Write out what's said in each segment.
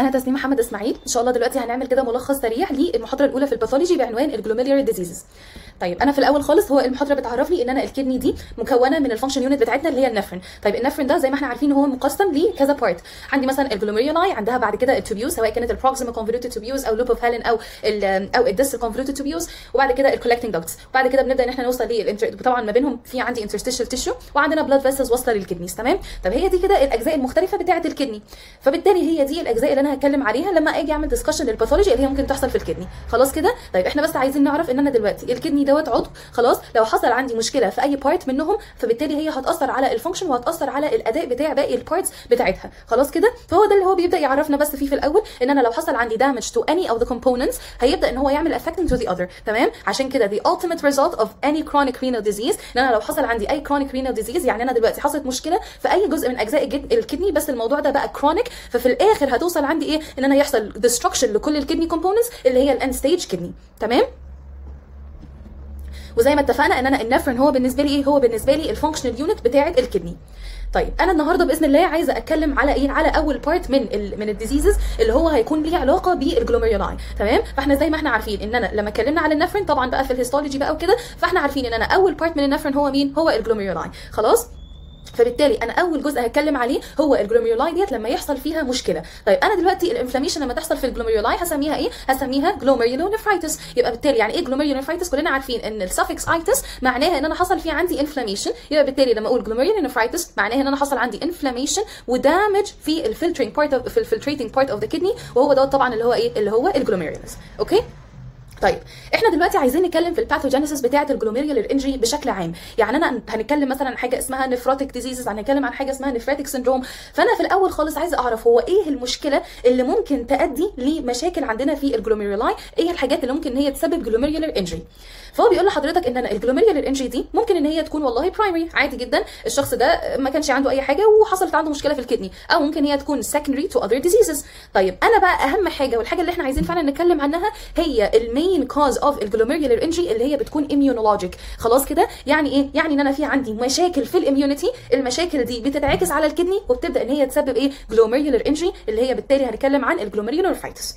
انا تسنيم محمد اسماعيل ان شاء الله دلوقتي هنعمل كده ملخص سريع للمحاضره الاولى في الباثولوجي بعنوان الجلوميرولار ديزيزز طيب انا في الاول خالص هو المحاضره بتعرفني ان انا الكدني دي مكونه من الفانكشن يونت بتاعتنا اللي هي النفرين طيب النفرين ده زي ما احنا عارفين هو مقسم لكذا بارت عندي مثلا الجلوميرولاي عندها بعد كده التوبيوز سواء كانت البروكسيما كونفوليوتد توبيوز او لوب اوف هالين او ال او الديستال كونفوليوتد توبيوز وبعد كده الكولكتنج داكتس وبعد كده بنبدا ان احنا نوصل للانتر طبعا ما بينهم في عندي انترستيشال تيشو وعندنا بلاد فيسلز واصله للكدنيز تمام طب هي دي كده الاجزاء المختلفه بتاعه الكدني فبالتالي هي دي الاجزاء اللي انا هتكلم عليها لما اجي اعمل ديسكشن للباثولوجي اللي هي ممكن تحصل في الكدني خلاص كده طيب احنا بس عايزين نعرف ان انا دلوقتي الكدني دوت عضو خلاص لو حصل عندي مشكله في اي بارت منهم فبالتالي هي هتاثر على الفانكشن وهتاثر على الاداء بتاع باقي البارتس بتاعتها خلاص كده فهو ده اللي هو بيبدا يعرفنا بس فيه في الاول ان انا لو حصل عندي damage to any of the components هيبدا ان هو يعمل affecting to the other تمام عشان كده the ultimate result of any chronic renal disease ان انا لو حصل عندي اي chronic renal disease يعني انا دلوقتي حصلت مشكله في اي جزء من اجزاء الجد- الكدني بس الموضوع ده بقى chronic ففي الاخر هتوصل عندي ايه ان انا يحصل destruction لكل الكدني components اللي هي الان ستيج كدني تمام وزي ما اتفقنا ان انا النفرين هو بالنسبه لي ايه هو بالنسبه لي الفانكشنال يونت بتاعه الكدني طيب انا النهارده باذن الله عايزه اتكلم على ايه على اول بارت من ال من الديزيزز اللي هو هيكون ليه علاقه بالجلوميرولاي تمام فاحنا زي ما احنا عارفين ان انا لما اتكلمنا على النفرين طبعا بقى في الهيستولوجي بقى وكده فاحنا عارفين ان انا اول بارت من النفرين هو مين هو الجلوميرولاي خلاص فبالتالي انا اول جزء هتكلم عليه هو الجلوميرولاي ديت لما يحصل فيها مشكله طيب انا دلوقتي الانفلاميشن لما تحصل في الجلوميرولاي هسميها ايه هسميها جلوميرولونيفرايتس يبقى بالتالي يعني ايه جلوميرولونيفرايتس كلنا عارفين ان السفكس ايتس معناها ان انا حصل فيه عندي انفلاميشن يبقى بالتالي لما اقول جلوميرولونيفرايتس معناها ان انا حصل عندي انفلاميشن ودامج في الفلترينج بارت في الفلتريتنج بارت اوف ذا كدني وهو دوت طبعا اللي هو ايه اللي هو الجلوميرولز اوكي طيب احنا دلوقتي عايزين نتكلم في الباثوجينيسيس بتاعه الجلوميريولار انجري بشكل عام يعني انا هنتكلم مثلا عن حاجه اسمها نفروتيك ديزيزز هنتكلم عن حاجه اسمها نفراتيك سندروم فانا في الاول خالص عايزه اعرف هو ايه المشكله اللي ممكن تؤدي لمشاكل عندنا في الجلوميرولاي ايه الحاجات اللي ممكن ان هي تسبب جلوميريولار انجري فهو بيقول لحضرتك ان انا الجلوميريولار انجري دي ممكن ان هي تكون والله برايمري عادي جدا الشخص ده ما كانش عنده اي حاجه وحصلت عنده مشكله في الكدني او ممكن هي تكون secondary to other diseases طيب انا بقى اهم حاجه والحاجه اللي احنا عايزين فعلا نتكلم عنها هي المين كوز اوف الجلوميريولار انجري اللي هي بتكون immunologic خلاص كده يعني ايه يعني ان انا في عندي مشاكل في الاميونيتي المشاكل دي بتتعكس على الكدني وبتبدا ان هي تسبب ايه جلوميريولار انجري اللي هي بالتالي هنتكلم عن الجلوميريولار فايتس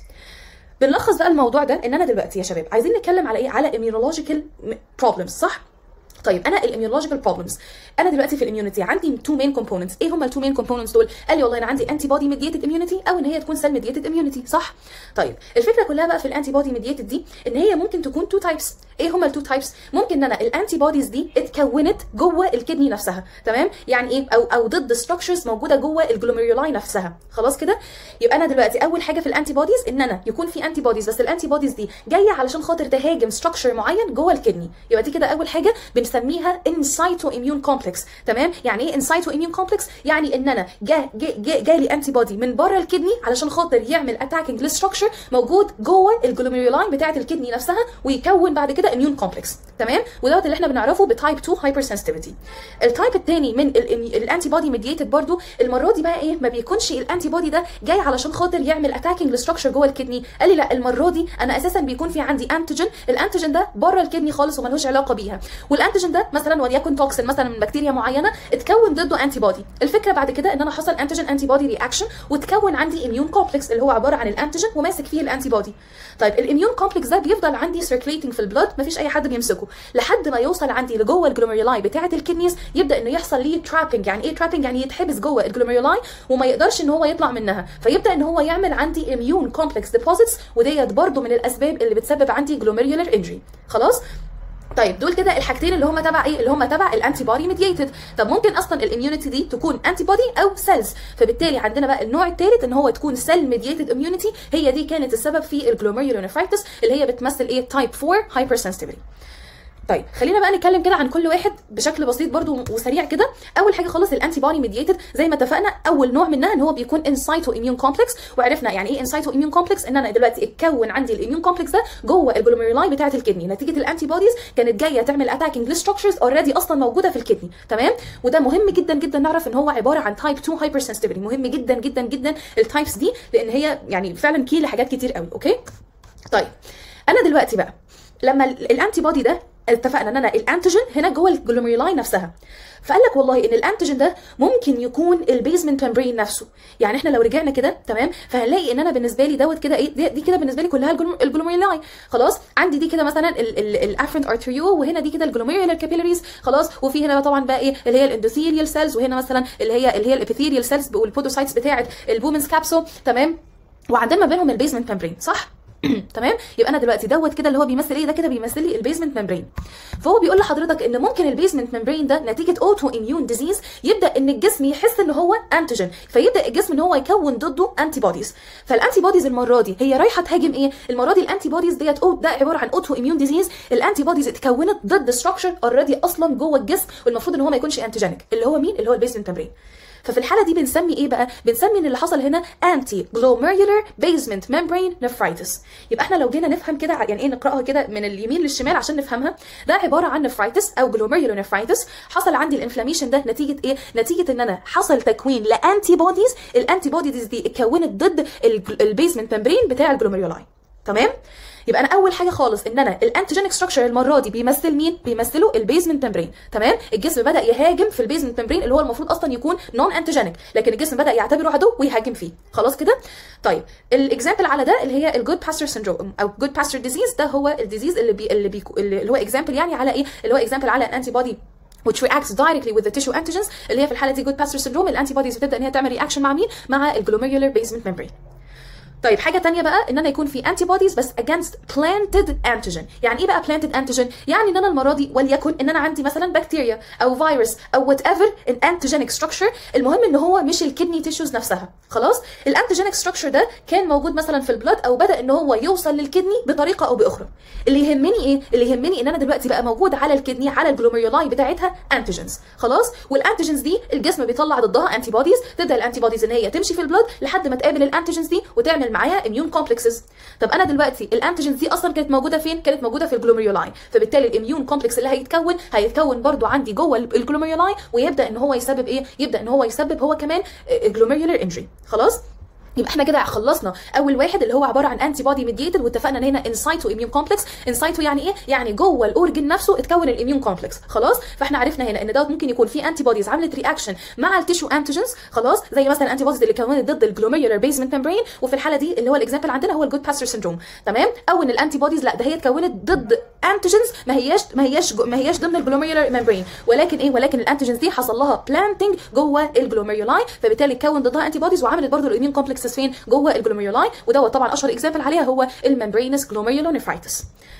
بنلخص بقى الموضوع ده ان انا دلوقتي يا شباب عايزين نتكلم على ايه على immunological problems صح طيب انا الاميونولوجيكال بروبلمز انا دلوقتي في الاميونيتي عندي تو مين كومبوننتس ايه هما التو مين كومبوننتس دول قال لي والله انا عندي انتي بودي ميديتد اميونيتي او ان هي تكون سيل ميديتد اميونيتي صح طيب الفكره كلها بقى في الانتي بودي ميديتد دي ان هي ممكن تكون تو تايبس ايه هما التو تايبس ممكن ان انا الانتي بوديز دي اتكونت جوه الكدني نفسها تمام يعني ايه او او ضد ستراكشرز موجوده جوه الجلوميرولاي نفسها خلاص كده يبقى انا دلوقتي اول حاجه في الانتي بوديز ان انا يكون في انتي بوديز بس الانتي بوديز دي جايه علشان خاطر تهاجم ستراكشر معين جوه الكدني يبقى دي كده اول حاجه بنسميها انسايتو اميون كومبلكس تمام يعني ايه انسايتو اميون كومبلكس يعني ان انا جا جا جا جالي انتي بودي من بره الكدني علشان خاطر يعمل اتاكينج للستراكشر موجود جوه الجلوميرولاي بتاعه الكدني نفسها ويكون بعد كده اميون كومبلكس تمام ودوت اللي احنا بنعرفه بتايب 2 هايبر سنسيتيفيتي التايب الثاني من الانتي بودي ميديتد برضو المره دي بقى ايه ما بيكونش الانتي بودي ده جاي علشان خاطر يعمل اتاكينج للستراكشر جوه الكدني قال لي لا المره دي انا اساسا بيكون في عندي انتيجين الانتيجين ده بره الكدني خالص وملوش علاقه بيها والانتيجين ده مثلا وليكن توكسين مثلا من بكتيريا معينه اتكون ضده انتي بودي الفكره بعد كده ان انا حصل انتيجين انتي بودي رياكشن وتكون عندي اميون كومبلكس اللي هو عباره عن الانتيجين وماسك فيه الانتي بودي طيب الاميون كومبلكس ده بيفضل عندي سيركليتنج في البلاد مفيش اي حد بيمسكه لحد ما يوصل عندي لجوه الجلوميرولاي بتاعه الكدنيز يبدا انه يحصل ليه ترابنج يعني ايه ترابنج يعني يتحبس جوه الجلوميرولاي وما يقدرش ان هو يطلع منها فيبدا ان هو يعمل عندي اميون كومبلكس ديبوزيتس وديت برضو من الاسباب اللي بتسبب عندي جلوميرولار انجري خلاص طيب دول كده الحاجتين اللي هم تبع ايه اللي هم تبع الانتي بودي ميديتد طب ممكن اصلا الاميونيتي دي تكون انتي بودي او سيلز فبالتالي عندنا بقى النوع الثالث ان هو تكون سيل ميديتد اميونيتي هي دي كانت السبب في الجلوميرولونيفرايتس اللي هي بتمثل ايه تايب 4 هايبر سنسيتيفيتي طيب خلينا بقى نتكلم كده عن كل واحد بشكل بسيط برضو وسريع كده اول حاجه خالص الانتي بودي ميديتد زي ما اتفقنا اول نوع منها ان هو بيكون انسايتو اميون كومبلكس وعرفنا يعني ايه انسايتو اميون كومبلكس ان انا دلوقتي اتكون عندي الاميون كومبلكس ده جوه الجلوميرولاي بتاعه الكدني نتيجه الانتي بوديز كانت جايه تعمل اتاكينج لستراكشرز اوريدي اصلا موجوده في الكدني تمام وده مهم جدا جدا نعرف ان هو عباره عن تايب 2 هايبر سنسيتيفيتي مهم جدا جدا جدا التايبس دي لان هي يعني فعلا كي لحاجات كتير قوي اوكي طيب انا دلوقتي بقى لما الانتي بودي ده اتفقنا ان انا الانتيجين هنا جوه الجلوميرولاي نفسها فقال لك والله ان الانتيجين ده ممكن يكون البيزمنت ممبرين نفسه يعني احنا لو رجعنا كده تمام فهنلاقي ان انا بالنسبه لي دوت كده ايه دي, دي كده بالنسبه لي كلها الجلوم- الجلوميرولاي خلاص عندي دي كده مثلا الافرنت ارتريو وهنا دي كده الجلوميرولار كابيلاريز خلاص وفي هنا طبعا بقى ايه اللي هي الاندوثيريال سيلز وهنا مثلا اللي هي اللي هي الابيثيريال سيلز والبودوسايتس بتاعه البومنز كابسول تمام وعندنا ما بينهم البيزمنت ممبرين صح تمام يبقى انا دلوقتي دوت كده اللي هو بيمثل ايه ده كده بيمثل لي البيزمنت ممبرين فهو بيقول لحضرتك ان ممكن البيزمنت ممبرين ده نتيجه اوتو اميون ديزيز يبدا ان الجسم يحس ان هو انتيجين فيبدا الجسم ان هو يكون ضده انتي بوديز فالانتي بوديز المره دي هي رايحه تهاجم ايه المره دي الانتي بوديز ديت أو ده عباره عن اوتو اميون ديزيز الانتي بوديز اتكونت ضد ستراكشر اوريدي اصلا جوه الجسم والمفروض ان هو ما يكونش انتيجينيك اللي هو مين اللي هو البيزمنت ممبرين ففي الحاله دي بنسمي ايه بقى بنسمي ان اللي حصل هنا انتي جلوميرولار بيزمنت ممبرين نفرايتس يبقى احنا لو جينا نفهم كده يعني ايه نقراها كده من اليمين للشمال عشان نفهمها ده عباره عن نفرايتس او جلوميرولار نفرايتس حصل عندي الانفلاميشن ده نتيجه ايه نتيجه ان انا حصل تكوين لانتي بوديز الانتي بوديز دي اتكونت ضد البيزمنت ممبرين بتاع الجلوميرولاي تمام يبقى انا اول حاجه خالص ان انا الانتيجينيك ستراكشر المره دي بيمثل مين بيمثلوا البيزمنت ممبرين تمام الجسم بدا يهاجم في البيزمنت ممبرين اللي هو المفروض اصلا يكون نون انتيجينيك لكن الجسم بدا يعتبره عدو ويهاجم فيه خلاص كده طيب الاكزامبل على ده اللي هي الجود باستر سيندروم او جود باستر ديزيز ده هو الديزيز اللي بي اللي, بي اللي هو اكزامبل يعني على ايه اللي هو اكزامبل على انتي بودي which reacts directly with the tissue antigens اللي هي في الحاله دي جود باستر سيندروم الانتي بوديز بتبدا ان هي تعمل رياكشن مع مين مع الجلوميرولار بيزمنت ممبرين طيب حاجه تانية بقى ان انا يكون في انتي بوديز بس against planted antigen يعني ايه بقى planted antigen يعني ان انا المره دي وليكن ان انا عندي مثلا بكتيريا او فيروس او وات ايفر ان antigenic structure المهم ان هو مش الكدني تيشوز نفسها خلاص الانتيجينيك ستراكشر ده كان موجود مثلا في البلاد او بدا ان هو يوصل للكدني بطريقه او باخرى اللي يهمني ايه اللي يهمني ان انا دلوقتي بقى موجود على الكدني على الجلوميرولاي بتاعتها انتيجنز خلاص والانتيجنز دي الجسم بيطلع ضدها انتي بوديز تبدا الانتي بوديز ان هي تمشي في البلاد لحد ما تقابل الانتيجنز دي وتعمل معاها اميون كومبلكسز طب انا دلوقتي الانتيجنز دي اصلا كانت موجوده فين كانت موجوده في الجلوميرولاي فبالتالي الاميون كومبلكس اللي هيتكون هيتكون برضو عندي جوه الجلوميرولاي ويبدا ان هو يسبب ايه يبدا ان هو يسبب هو كمان جلوميرولار انجري خلاص يبقى احنا كده خلصنا اول واحد اللي هو عباره عن انتي بودي ميديتد واتفقنا ان هنا انسايتو اميون كومبلكس انسايتو يعني ايه يعني جوه الاورجن نفسه اتكون الاميون كومبلكس خلاص فاحنا عرفنا هنا ان دوت ممكن يكون في انتي بوديز عملت رياكشن مع التيشو انتيجنز خلاص زي مثلا الانتي بوديز اللي كونت ضد الجلوميرولار بيزمنت ممبرين وفي الحاله دي اللي هو الاكزامبل عندنا هو الجود باستر سيندروم تمام او ان الانتي بوديز لا ده هي اتكونت ضد انتيجنز ما هياش ما هياش ما هياش ضمن الجلوميرولار ممبرين ولكن ايه ولكن الانتيجنز دي حصل لها بلانتنج جوه الجلوميرولاي فبالتالي اتكون ضدها انتي بوديز وعملت برضه الاميون كومبلكسز فين جوه الجلوميرولاي ودوت طبعا اشهر اكزامبل عليها هو الممبرينس جلوميرولونيفرايتس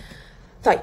طيب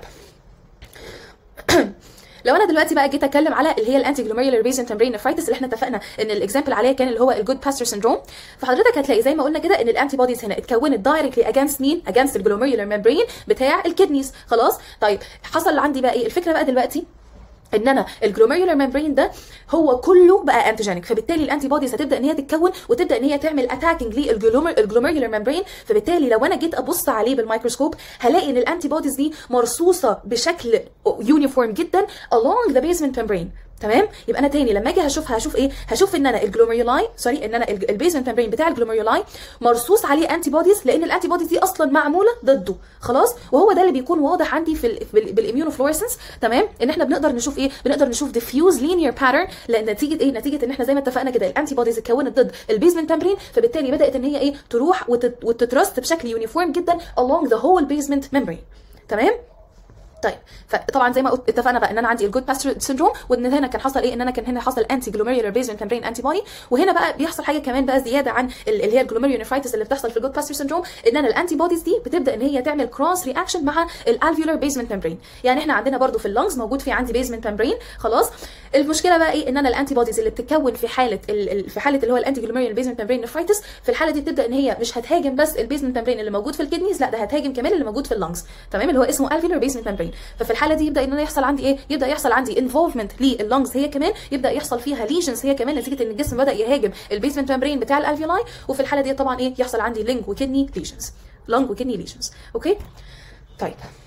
لو انا دلوقتي بقى جيت اتكلم على اللي هي الانتي جلوميرولار بيزنت ممبرين نفرايتس اللي احنا اتفقنا ان الاكزامبل عليها كان اللي هو الجود باستر سيندروم فحضرتك هتلاقي زي ما قلنا كده ان الانتي بوديز هنا اتكونت دايركتلي اجينست مين اجينست الجلوميرولار ممبرين بتاع الكدنيز خلاص طيب حصل عندي بقى ايه الفكره بقى دلوقتي ان انا الجلوميرولار ممبرين ده هو كله بقى انتيجينيك فبالتالي الانتي بوديز هتبدا ان هي تتكون وتبدا ان هي تعمل اتاكينج للجلوميرولار ممبرين فبالتالي لو انا جيت ابص عليه بالميكروسكوب هلاقي ان الانتي بوديز دي مرصوصه بشكل يونيفورم جدا along the basement membrane تمام يبقى انا تاني لما اجي هشوفها هشوف ايه هشوف ان انا الجلوميرولاي سوري ان انا البيزمنت ممبرين بتاع الجلوميرولاي مرصوص عليه انتي بوديز لان الانتي بوديز دي اصلا معموله ضده خلاص وهو ده اللي بيكون واضح عندي في بالاميونوفلورسنس تمام ان احنا بنقدر نشوف ايه بنقدر نشوف ديفيوز لينير باترن لان نتيجه ايه نتيجه ان احنا زي ما اتفقنا كده الانتي بوديز اتكونت ضد البيزمنت ممبرين فبالتالي بدات ان هي ايه تروح وتترست بشكل يونيفورم جدا along the whole basement membrane تمام طيب فطبعا زي ما قلت اتفقنا بقى ان انا عندي الجود باستر سيندروم وان هنا كان حصل ايه ان انا كان هنا حصل انتي جلوميرولار بيزمنت ممبرين انتي بودي وهنا بقى بيحصل حاجه كمان بقى زياده عن اللي هي الجلوميرولونيفرايتس اللي بتحصل في الجود باستر سيندروم ان انا الانتي بوديز دي بتبدا ان هي تعمل كروس رياكشن مع الالفيولار بيزمنت ممبرين يعني احنا عندنا برضو في اللنجز موجود في عندي بيزمنت ممبرين خلاص المشكله بقى ايه ان انا الانتي بوديز اللي بتتكون في حاله في حاله اللي هو الانتي جلوميرولار بيزمنت ممبرين نفرايتس في الحاله دي بتبدا ان هي مش هتهاجم بس البيزمنت ممبرين اللي موجود في الكدنيز لا ده هتهاجم كمان اللي موجود في اللنجز تمام اللي هو اسمه الفيولار بيزمنت ممبرين ففي الحاله دي يبدا ان انا يحصل عندي ايه يبدا يحصل عندي انفولفمنت لللنجز هي كمان يبدا يحصل فيها ليجنز هي كمان نتيجه ان الجسم بدا يهاجم البيزمنت ممبرين بتاع الالفيولاي وفي الحاله دي طبعا ايه يحصل عندي لنج وكدني ليجنز لنج وكدني ليجنز اوكي طيب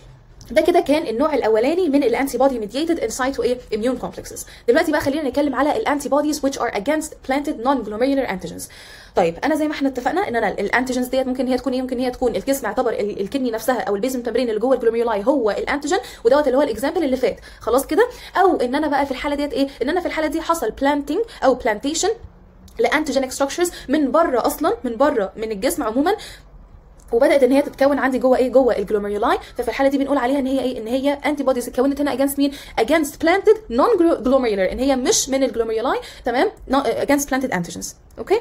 ده كده كان النوع الاولاني من الانتي بودي ميديتد انسايتو ايه اميون كومبلكسز دلوقتي بقى خلينا نتكلم على الانتي بوديز which are against planted non-glomerular antigens طيب انا زي ما احنا اتفقنا ان انا الانتيجنز ديت ممكن هي تكون ايه ممكن هي تكون الجسم يعتبر ال- الكدني نفسها او البيزم تمرين اللي جوه الجلوميرولاي هو الانتيجن ودوت اللي هو الاكزامبل اللي فات خلاص كده او ان انا بقى في الحاله ديت ايه ان انا في الحاله دي حصل بلانتنج او بلانتيشن لانتيجينيك ستراكشرز من بره اصلا من بره من الجسم عموما وبدات ان هي تتكون عندي جوه ايه جوه الجلوميرولاي ففي الحاله دي بنقول عليها ان هي ايه ان هي انتي بوديز اتكونت هنا اجينست مين اجينست بلانتد نون جلوميرولار ان هي مش من الجلوميرولاي تمام اجينست بلانتد انتيجنز اوكي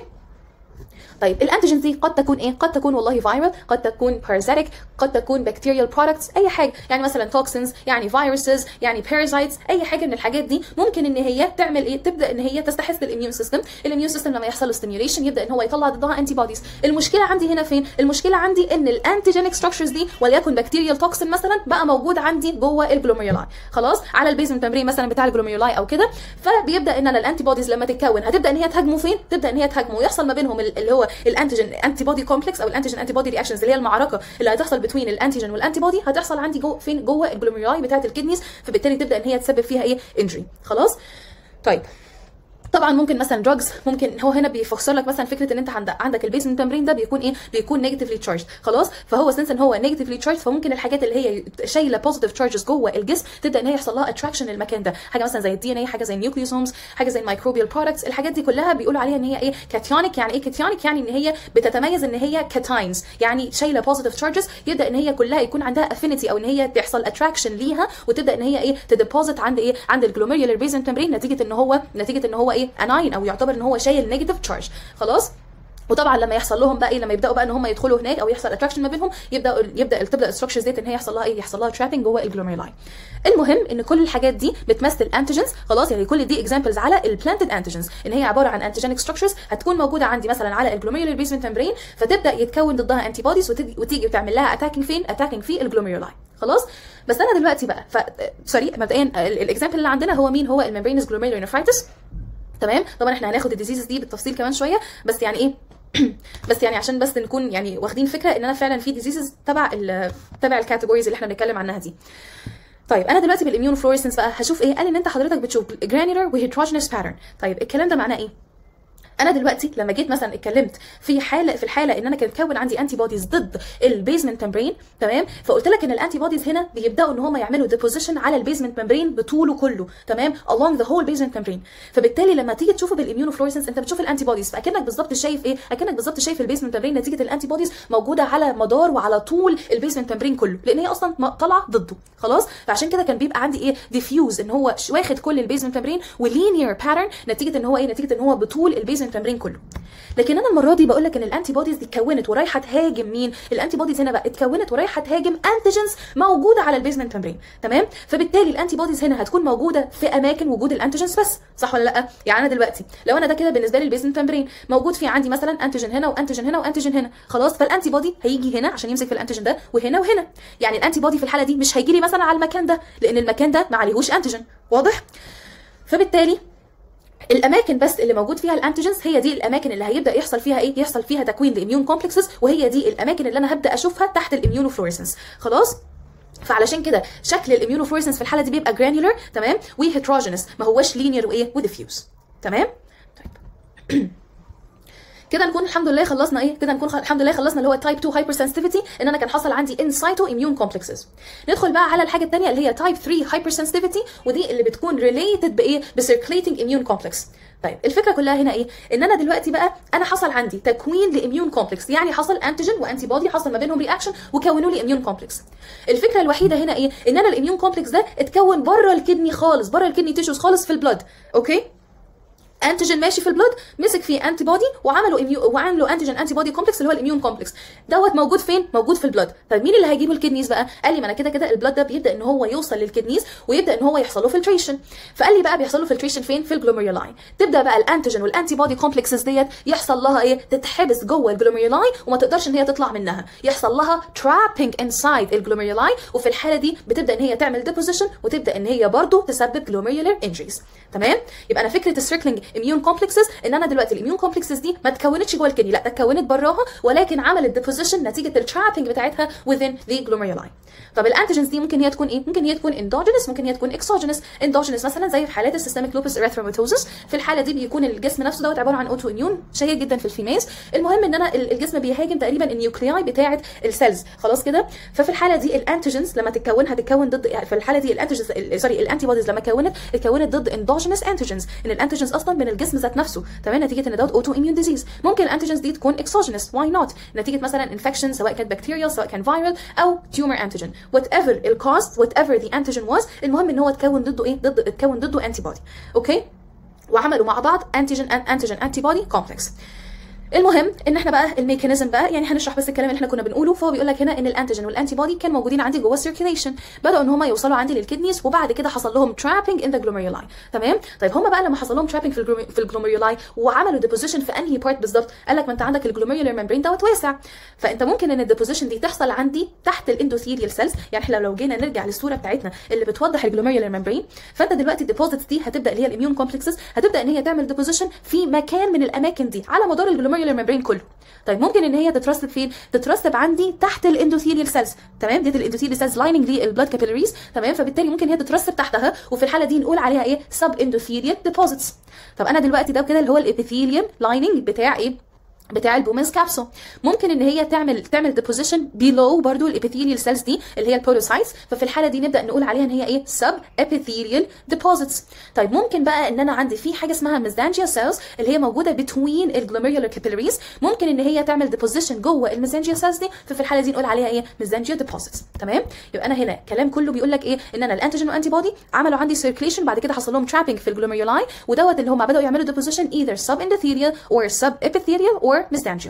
طيب الانتيجنز دي قد تكون ايه قد تكون والله فيرال قد تكون بارازيتيك قد تكون بكتيريال برودكتس اي حاجه يعني مثلا توكسينز يعني فيروسز يعني بارازايتس اي حاجه من الحاجات دي ممكن ان هي تعمل ايه تبدا ان هي تستحث الاميون سيستم الاميون سيستم لما يحصل له ستيميوليشن يبدا ان هو يطلع ضدها انتي بوديز المشكله عندي هنا فين المشكله عندي ان الانتيجينيك ستراكشرز دي وليكن بكتيريال توكسين مثلا بقى موجود عندي جوه الجلوميرولاي خلاص على البيزم تمرين مثلا بتاع الجلوميرولاي او كده فبيبدا ان انا الانتي بوديز لما تتكون هتبدا ان هي تهاجمه فين تبدا ان هي تهاجمه ويحصل ما بينهم ال- اللي هو الانتيجين انتي بودي كومبلكس او الانتيجين انتي بودي رياكشنز اللي هي المعركه اللي هتحصل بين الانتيجين والانتي بودي هتحصل عندي جوه فين جوه الجلوميرولاي بتاعه الكدنيز فبالتالي تبدا ان هي تسبب فيها ايه انجري خلاص طيب طبعا ممكن مثلا دراجز ممكن هو هنا بيفسر لك مثلا فكره ان انت عندك عندك البيزمنت تمرين ده بيكون ايه بيكون نيجاتيفلي تشارج خلاص فهو سنس ان هو نيجاتيفلي تشارج فممكن الحاجات اللي هي شايله بوزيتيف تشارجز جوه الجسم تبدا ان هي يحصل لها اتراكشن للمكان ده حاجه مثلا زي الدي ان اي حاجه زي النيوكليوسومز حاجه زي الميكروبيال برودكتس الحاجات دي كلها بيقولوا عليها ان هي ايه كاتيونيك يعني ايه كاتيونيك يعني ان هي بتتميز ان هي كاتاينز يعني شايله بوزيتيف تشارجز يبدا ان هي كلها يكون عندها افينيتي او ان هي تحصل اتراكشن ليها وتبدا ان هي ايه تديبوزيت عند ايه عند الجلوميريولار بيزمنت تمرين نتيجه ان هو نتيجه ان هو ايه اناين او يعتبر ان هو شايل نيجاتيف تشارج خلاص وطبعا لما يحصل لهم بقى ايه لما يبداوا بقى ان هم يدخلوا هناك او يحصل اتراكشن ما بينهم يبدا يبدا تبدا الستراكشرز ديت ان هي يحصل لها ايه يحصل لها ترابنج جوه الجلوميرولاي المهم ان كل الحاجات دي بتمثل انتيجنز خلاص يعني كل دي اكزامبلز على البلانتد انتيجنز ان هي عباره عن انتيجينيك ستراكشرز هتكون موجوده عندي مثلا على الجلوميرولار بيزمنت ممبرين فتبدا يتكون ضدها انتي بوديز وتيجي, وتيجي وتعمل لها اتاكينج فين اتاكينج في الجلوميرولاي خلاص بس انا دلوقتي بقى ف سوري مبدئيا الاكزامبل اللي عندنا هو مين هو الممبرينس جلوميرولار نفرايتس تمام طبعا احنا هناخد الديزيزز دي بالتفصيل كمان شويه بس يعني ايه بس يعني عشان بس نكون يعني واخدين فكره ان انا فعلا في ديزيزز تبع ال تبع الكاتيجوريز اللي احنا بنتكلم عنها دي طيب انا دلوقتي بالاميون فلوريسنس بقى هشوف ايه قال ان انت حضرتك بتشوف جرانيولار وهيتروجينس باترن طيب الكلام ده معناه ايه انا دلوقتي لما جيت مثلا اتكلمت في حاله في الحاله ان انا كان كون عندي انتي بوديز ضد البيزمنت ممبرين تمام فقلت لك ان الانتي بوديز هنا بيبداوا ان هم يعملوا ديبوزيشن على البيزمنت ممبرين بطوله كله تمام along the whole basement membrane فبالتالي لما تيجي تشوفه بالاميونوفلوريسنس انت بتشوف الانتي بوديز فاكنك بالظبط شايف ايه اكنك بالظبط شايف البيزمنت ممبرين نتيجه الانتي بوديز موجوده على مدار وعلى طول البيزمنت ممبرين كله لان هي اصلا م- طالعه ضده خلاص فعشان كده كان بيبقى عندي ايه ديفيوز ان هو ش- واخد كل البيزمنت ممبرين ولينير باترن نتيجه ان هو ايه نتيجه ان هو بطول البيزمنت ممبرين كله لكن انا المره دي بقول لك ان الانتي بوديز دي اتكونت ورايحه تهاجم مين الانتي بوديز هنا بقى اتكونت ورايحه تهاجم انتيجنز موجوده على البيزمنت ممبرين تمام فبالتالي الانتي بوديز هنا هتكون موجوده في اماكن وجود الانتيجنز بس صح ولا لا يعني انا دلوقتي لو انا ده كده بالنسبه لي البيزمنت ممبرين موجود في عندي مثلا انتيجن هنا وانتيجن هنا وانتيجن هنا خلاص فالانتي بودي هيجي هنا عشان يمسك في الانتيجن ده وهنا وهنا يعني الانتي بودي في الحاله دي مش هيجي لي مثلا على المكان ده لان المكان ده ما عليهوش انتيجن واضح فبالتالي الاماكن بس اللي موجود فيها الانتيجنز هي دي الاماكن اللي هيبدا يحصل فيها ايه يحصل فيها تكوين لاميون كومبلكسز وهي دي الاماكن اللي انا هبدا اشوفها تحت الاميونوفلوريسنس خلاص فعلشان كده شكل الاميونوفلوريسنس في الحاله دي بيبقى جرانيولر تمام وهيتروجينس ما هوش لينير وايه وديفيوز تمام طيب كده نكون الحمد لله خلصنا ايه كده نكون خ... الحمد لله خلصنا اللي هو تايب 2 هايبر سنسيتيفيتي ان انا كان حصل عندي انسايتو اميون كومبلكسز ندخل بقى على الحاجه الثانيه اللي هي تايب 3 هايبر سنسيتيفيتي ودي اللي بتكون ريليتد بايه بسيركليتنج اميون كومبلكس طيب الفكره كلها هنا ايه ان انا دلوقتي بقى انا حصل عندي تكوين لاميون كومبلكس يعني حصل انتيجين وانتي بودي حصل ما بينهم رياكشن وكونوا لي اميون كومبلكس الفكره الوحيده هنا ايه ان انا الاميون كومبلكس ده اتكون بره الكدني خالص بره الكدني تيشوز خالص في البلد اوكي انتيجين ماشي في البلد مسك فيه انتي بودي وعملوا اميو وعملوا انتيجين انتي بودي كومبلكس اللي هو الاميون كومبلكس دوت موجود فين موجود في البلد طب مين اللي هيجيبه الكدنيز بقى قال لي ما انا كده كده البلد ده بيبدا ان هو يوصل للكدنيز ويبدا ان هو يحصل له فلتريشن فقال لي بقى بيحصل له فلتريشن فين في الجلوميرولاي تبدا بقى الانتيجين والانتي بودي كومبلكسز ديت يحصل لها ايه تتحبس جوه الجلوميرولاي وما تقدرش ان هي تطلع منها يحصل لها trapping inside الجلوميرولاي وفي الحاله دي بتبدا ان هي تعمل ديبوزيشن وتبدا ان هي برضو تسبب جلوميرولار انجريز تمام يبقى انا فكره السيركلينج اميون كومبلكسز ان انا دلوقتي الاميون كومبلكسز دي ما اتكونتش جوه الكدني لا ده اتكونت براها ولكن عملت ديبوزيشن نتيجه الترابنج بتاعتها within the glomeruli طب الانتيجنز دي ممكن هي تكون ايه ممكن هي تكون اندوجينس ممكن هي تكون اكسوجينس اندوجينس مثلا زي في حالات السيستميك لوبس اريثروماتوزس في الحاله دي بيكون الجسم نفسه دوت عباره عن اوتو اميون شهير جدا في الفيميلز المهم ان انا الجسم بيهاجم تقريبا النيوكلياي بتاعه السيلز خلاص كده ففي الحاله دي الانتيجنز لما تتكون هتتكون ضد في الحاله دي الانتيجنز سوري الانتي بوديز لما كونت اتكونت ضد اندوجينس انتيجنز ان الانتيجنز اصلا من الجسم ذات نفسه تمام نتيجه ان دوت اوتو اميون ديزيز ممكن الانتيجنز دي تكون اكسوجينس واي نوت نتيجه مثلا انفكشن سواء كانت بكتيريال سواء كان فيرال او تيومر انتيجن وات ايفر الكوست وات ايفر ذا انتيجن واز المهم ان هو اتكون ضده ايه ضد اتكون ضده انتي بودي اوكي وعملوا مع بعض انتيجن انتيجن انتي بودي كومبلكس المهم ان احنا بقى الميكانيزم بقى يعني هنشرح بس الكلام اللي احنا كنا بنقوله فهو بيقول لك هنا ان الانتيجين والانتي بودي كانوا موجودين عندي جوه السيركيليشن بداوا ان هم يوصلوا عندي للكدنيز وبعد كده حصل لهم ترابنج ان ذا جلوميرولاي تمام طيب هم بقى لما حصل لهم ترابنج في الجلومي في الجلوميرولاي وعملوا ديبوزيشن في انهي بارت بالظبط قال لك ما انت عندك الجلوميرولار ممبرين دوت واسع فانت ممكن ان الديبوزيشن دي تحصل عندي تحت الاندوثيريال سيلز يعني احنا لو جينا نرجع للصوره بتاعتنا اللي بتوضح الجلوميرولار ممبرين فانت دلوقتي الديبوزيتس دي هتبدا اللي هي الاميون كومبلكسز هتبدا ان هي تعمل ديبوزيشن في مكان من الاماكن دي على مدار الجلوميرولار ممبرين كله طيب ممكن ان هي تترسب فين تترسب عندي تحت الاندوثيليال سيلز تمام دي الاندوثيليال سيلز لايننج للبلاد كابيلاريز تمام فبالتالي ممكن هي تترسب تحتها وفي الحاله دي نقول عليها ايه سب اندوثيليال ديبوزيتس طب انا دلوقتي ده كده اللي هو الابيثيليوم لايننج بتاع ايه بتاع البومنز كابسول ممكن ان هي تعمل تعمل ديبوزيشن بيلو برضو الابيثيليال سيلز دي اللي هي البودوسايتس ففي الحاله دي نبدا نقول عليها ان هي ايه سب ابيثيليال ديبوزيتس طيب ممكن بقى ان انا عندي في حاجه اسمها ميزانجيا سيلز اللي هي موجوده بتوين الجلوميرولار كابيلاريز ممكن ان هي تعمل ديبوزيشن جوه الميزانجيا سيلز دي ففي الحاله دي نقول عليها ايه ميزانجيا ديبوزيتس تمام يبقى انا هنا كلام كله بيقول لك ايه ان انا الانتيجين وانتي بودي عملوا عندي سيركيليشن بعد كده حصل لهم ترابنج في الجلوميرولاي ودوت اللي هم بداوا يعملوا ديبوزيشن either sub endothelial or sub epithelial or mesangial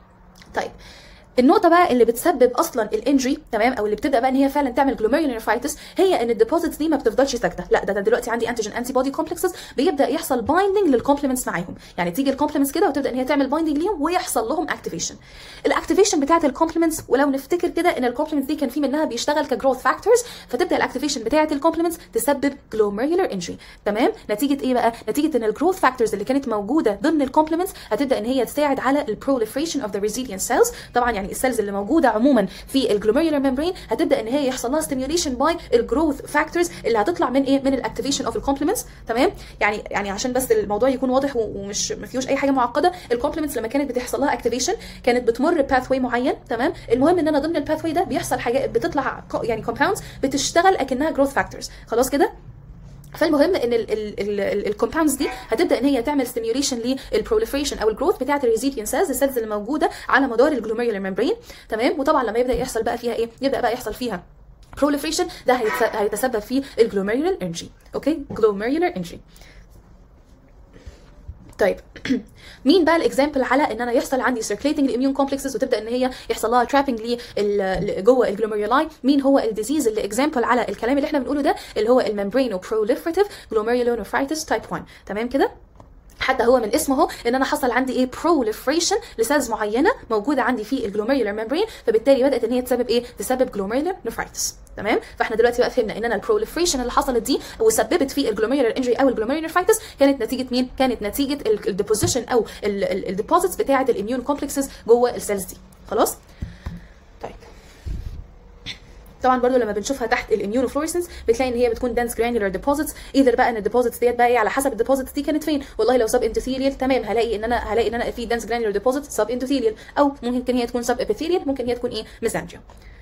طيب النقطه بقى اللي بتسبب اصلا الانجري تمام او اللي بتبدا بقى ان هي فعلا تعمل جلوميرولونيفرايتس هي ان الديبوزيتس دي ما بتفضلش ساكته لا ده, ده دلوقتي عندي انتيجين انتي بودي كومبلكسز بيبدا يحصل بايندنج للكومبلمنتس معاهم يعني تيجي الكومبلمنتس كده وتبدا ان هي تعمل بايندنج ليهم ويحصل لهم اكتيفيشن الاكتيفيشن بتاعه الكومبلمنتس ولو نفتكر كده ان الكومبلمنتس دي كان في منها بيشتغل كجروث فاكتورز فتبدا الاكتيفيشن بتاعه الكومبلمنتس تسبب جلوميرولار انجري تمام نتيجه ايه بقى نتيجه ان الجروث فاكتورز اللي كانت موجوده ضمن الكومبلمنتس هتبدا ان هي تساعد على البروليفريشن اوف ذا ريزيلينت سيلز طبعا يعني السيلز اللي موجوده عموما في الجلوميرولار ممبرين هتبدا ان هي يحصل لها ستيميوليشن باي الجروث فاكتورز اللي هتطلع من ايه من الاكتيفيشن اوف الكومبلمنتس تمام يعني يعني عشان بس الموضوع يكون واضح ومش ما فيهوش اي حاجه معقده الكومبلمنتس لما كانت بتحصل لها اكتيفيشن كانت بتمر باث واي معين تمام المهم ان انا ضمن الباث واي ده بيحصل حاجات بتطلع يعني كومباوندز بتشتغل اكنها جروث فاكتورز خلاص كده فالمهم ان الكومباوندز دي هتبدا ان هي تعمل ستيميوليشن للبروليفريشن او الجروث بتاعه الريزيليان سيلز السيلز اللي موجوده على مدار الجلوميرولار ممبرين تمام وطبعا لما يبدا يحصل بقى فيها ايه يبدا بقى يحصل فيها proliferation ده هيتسبب في الجلوميرولار انجري اوكي جلوميرولار انجري طيب مين بقى الاكزامبل على ان انا يحصل عندي سيركليتنج الاميون كومبلكسز وتبدا ان هي يحصل لها ترابنج لي جوه الجلوميرولاي مين هو الديزيز اللي اكزامبل على الكلام اللي احنا بنقوله ده اللي هو الممبرينو بروليفريتيف جلوميرولونيفرايتس تايب 1 تمام كده حتى هو من اسمه اهو ان انا حصل عندي ايه بروليفريشن لسيلز معينه موجوده عندي في الجلوميرولار ممبرين فبالتالي بدات ان هي تسبب ايه تسبب جلوميرولار نفرايتس تمام فاحنا دلوقتي بقى فهمنا ان انا البروليفريشن اللي حصلت دي وسببت في الجلوميرولار انجري او الجلوميرولار نفرايتس كانت نتيجه مين كانت نتيجه الديبوزيشن او الديبوزيتس بتاعه الاميون كومبلكسز جوه السيلز دي خلاص طيب طبعا برضو لما بنشوفها تحت الاميونو فلورسنس بتلاقي ان هي بتكون دانس جرانيولار ديبوزيتس ايذر بقى ان الديبوزيتس ديت بقى ايه على حسب الديبوزيتس دي كانت فين والله لو سب انتوثيليال تمام هلاقي ان انا هلاقي ان انا في دانس جرانيولار ديبوزيت سب انتوثيليال او ممكن هي تكون سب ابيثيليال ممكن هي تكون ايه ميزانجيا